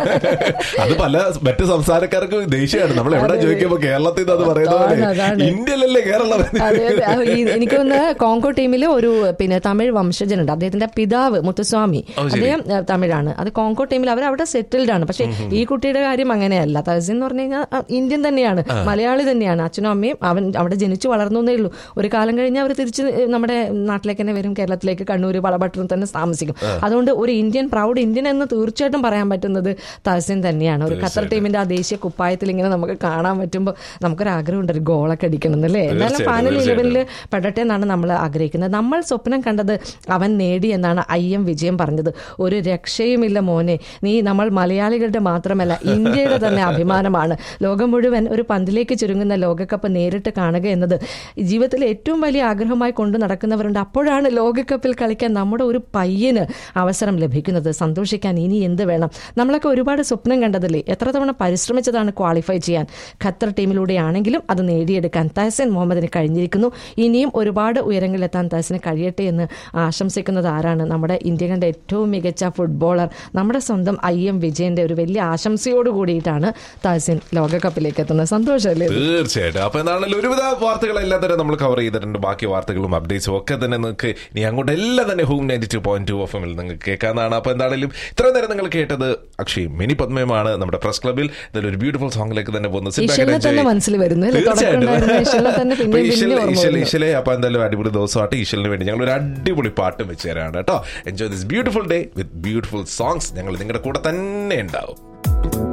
അത് പല മറ്റ് സംസ്ഥാനക്കാർക്ക് ദേഷ്യമാണ് നമ്മൾ എവിടെ ചോദിക്കുമ്പോ കേരളത്തിൽ നിന്ന് അത് പറയുന്ന പോലെ അതാണ്, അതാണ്. ഇന്ത്യയിലല്ലേ കേരളം അതെ അതെ ആ, ഈ എനിക്ക് തോന്നുന്നു കോങ്കോ ടീമിൽ ഒരു പിന്നെ തമിഴ് വംശജനുണ്ട് അദ്ദേഹത്തിന്റെ പിതാവ് മുത്തുസ്വാമി ഓ, ശരി. അദ്ദേഹം ഏഹ്, തമിഴാണ് അത് കോങ്കോ ടീമിൽ അവർ അവിടെ സെറ്റിൽഡ് ആണ് പക്ഷെ ഈ കുട്ടിയുടെ കാര്യം അങ്ങനെയല്ല തഹസിൻ എന്ന് പറഞ്ഞു കഴിഞ്ഞാൽ ആ, ഇന്ത്യൻ തന്നെയാണ് മലയാളി തന്നെയാണ് അച്ഛനും അമ്മയും അവൻ അവിടെ ജനിച്ചു വളർന്നേ ഉള്ളൂ ഒരു കാലം കഴിഞ്ഞ് അവർ തിരിച്ച് നമ്മുടെ നാട്ടിലേക്ക് തന്നെ വരും കേരളത്തിലേക്ക് കണ്ണൂർ വളപട്ടണം തന്നെ താമസിക്കും അതുകൊണ്ട് ഒരു ഇന്ത്യൻ പ്രൗഡ് ഇന്ത്യൻ എന്ന് തീർച്ചയായിട്ടും പറയാൻ പറ്റുന്നത് തഹസിൻ തന്നെയാണ് ഒരു ഖത്തർ ടീമിന്റെ ആ ദേശീയ കുപ്പായത്തിൽ ഇങ്ങനെ നമുക്ക് കാണാൻ പറ്റുമ്പോൾ നമുക്കൊരു ആഗ്രഹമുണ്ട് ഒരു ഗോളൊക്കെ അടിക്കണം എന്നല്ലേ എന്നാലും തീർച്ചയായിട്ടും, ഫൈനൽ തീർച്ചയായിട്ടും. ഇലവനിൽ പെടട്ടെ എന്നാണ് നമ്മൾ ആഗ്രഹിക്കുന്നത് നമ്മൾ സ്വപ്നം കണ്ടത് അവൻ നേടി എന്നാണ് ഐ എം വിജയം പറഞ്ഞത് ഒരു രക്ഷയുമില്ല മോനെ നീ നമ്മൾ മലയാളികളുടെ മാത്രമല്ല ഇന്ത്യയുടെ തന്നെ അഭിമാനമാണ് ലോകം മുഴുവൻ ഒരു പന്തിലേക്ക് ചുരുങ്ങുന്ന ലോകകപ്പ് നേരിട്ട് കാണുക എന്നത് ജീവിതത്തിലെ ഏറ്റവും വലിയ ആഗ്രഹമായി കൊണ്ടു നടക്കുന്നവരുണ്ട് അപ്പോഴാണ് ലോകകപ്പിൽ കളിക്കാൻ നമ്മുടെ ഒരു പയ്യന് അവസരം ലഭിക്കുന്നത് സന്തോഷിക്കാൻ ഇനി എന്ത് വേണം നമ്മളൊക്കെ ഒരുപാട് സ്വപ്നം കണ്ടതല്ലേ എത്ര തവണ പരിശ്രമിച്ചതാണ് ക്വാളിഫൈ ചെയ്യാൻ ഖത്തർ ടീമിലൂടെയാണെങ്കിലും അത് നേടിയെടുക്കാൻ തഹസിൻ മുഹമ്മദിന് കഴിഞ്ഞിരിക്കുന്നു ഇനിയും ഒരുപാട് ഉയരങ്ങളിലെത്താൻ തഹസിന് കഴിയട്ടെ എന്ന് ആശംസിക്കുന്നത് ആരാണ് നമ്മുടെ ഇന്ത്യ കണ്ട ഏറ്റവും മികച്ച ഫുട്ബോളർ നമ്മുടെ സ്വന്തം ഐ എം വിജയന്റെ ഒരു വലിയ ആശംസയോട് കൂടിയിട്ടാണ് തഹസിൻ ലോകകപ്പിലേക്ക് എത്തുന്നത് സന്തോഷമല്ലേ ഇത്? തീർച്ചയായിട്ടും അപ്പൊ എന്താണല്ലോ ഒരുവിധ വാർത്തകളെല്ലാം തന്നെ നമ്മൾ കവർ ചെയ്തിട്ടുണ്ട് ബാക്കി വാർത്തകളും അപ്ഡേറ്റ്സും ഒക്കെ തന്നെ നിങ്ങൾക്ക് ഇനി അങ്ങോട്ട് എല്ലാം തന്നെ home ninety two point two F എമ്മിൽ നിങ്ങൾക്ക് കേൾക്കാവുന്നതാണ് അപ്പൊ എന്താണെങ്കിലും ഇത്രയും നേരം നിങ്ങൾ കേട്ടത് അക്ഷയ് മിനി പത്മയുമാണ് നമ്മുടെ പ്രസ് ക്ലബിൽ ഇതിൽ ഒരു ബ്യൂട്ടിഫുൾ സോങ്ങിലേക്ക് തന്നെ പോകുന്നു Sit back and ഈശ്വരനെ enjoy. തന്നെ മനസ്സിൽ വരുന്നു അല്ലേ? തീർച്ചയായിട്ടും. തുടക്കം ഉണ്ടായിരുന്ന ഈശ്വരനെ തന്നെ അപ്പൊ പിന്നെയും ഈശ്വരൻ- പിന്നെയും ഓർമ്മ ഈശ്വരൻ- വരുന്നു. ഈശ്വരനെ അപ്പൊ എന്തായാലും അടിപൊളി ദിവസമായിട്ട് ഈശ്വരന് വേണ്ടി ഞങ്ങൾ ഒരു അടിപൊളി പാട്ടും വെച്ച് തരാണ് കേട്ടോ enjoy this beautiful day with beautiful songs ഞങ്ങൾ നിങ്ങളുടെ കൂടെ തന്നെ ഉണ്ടാവും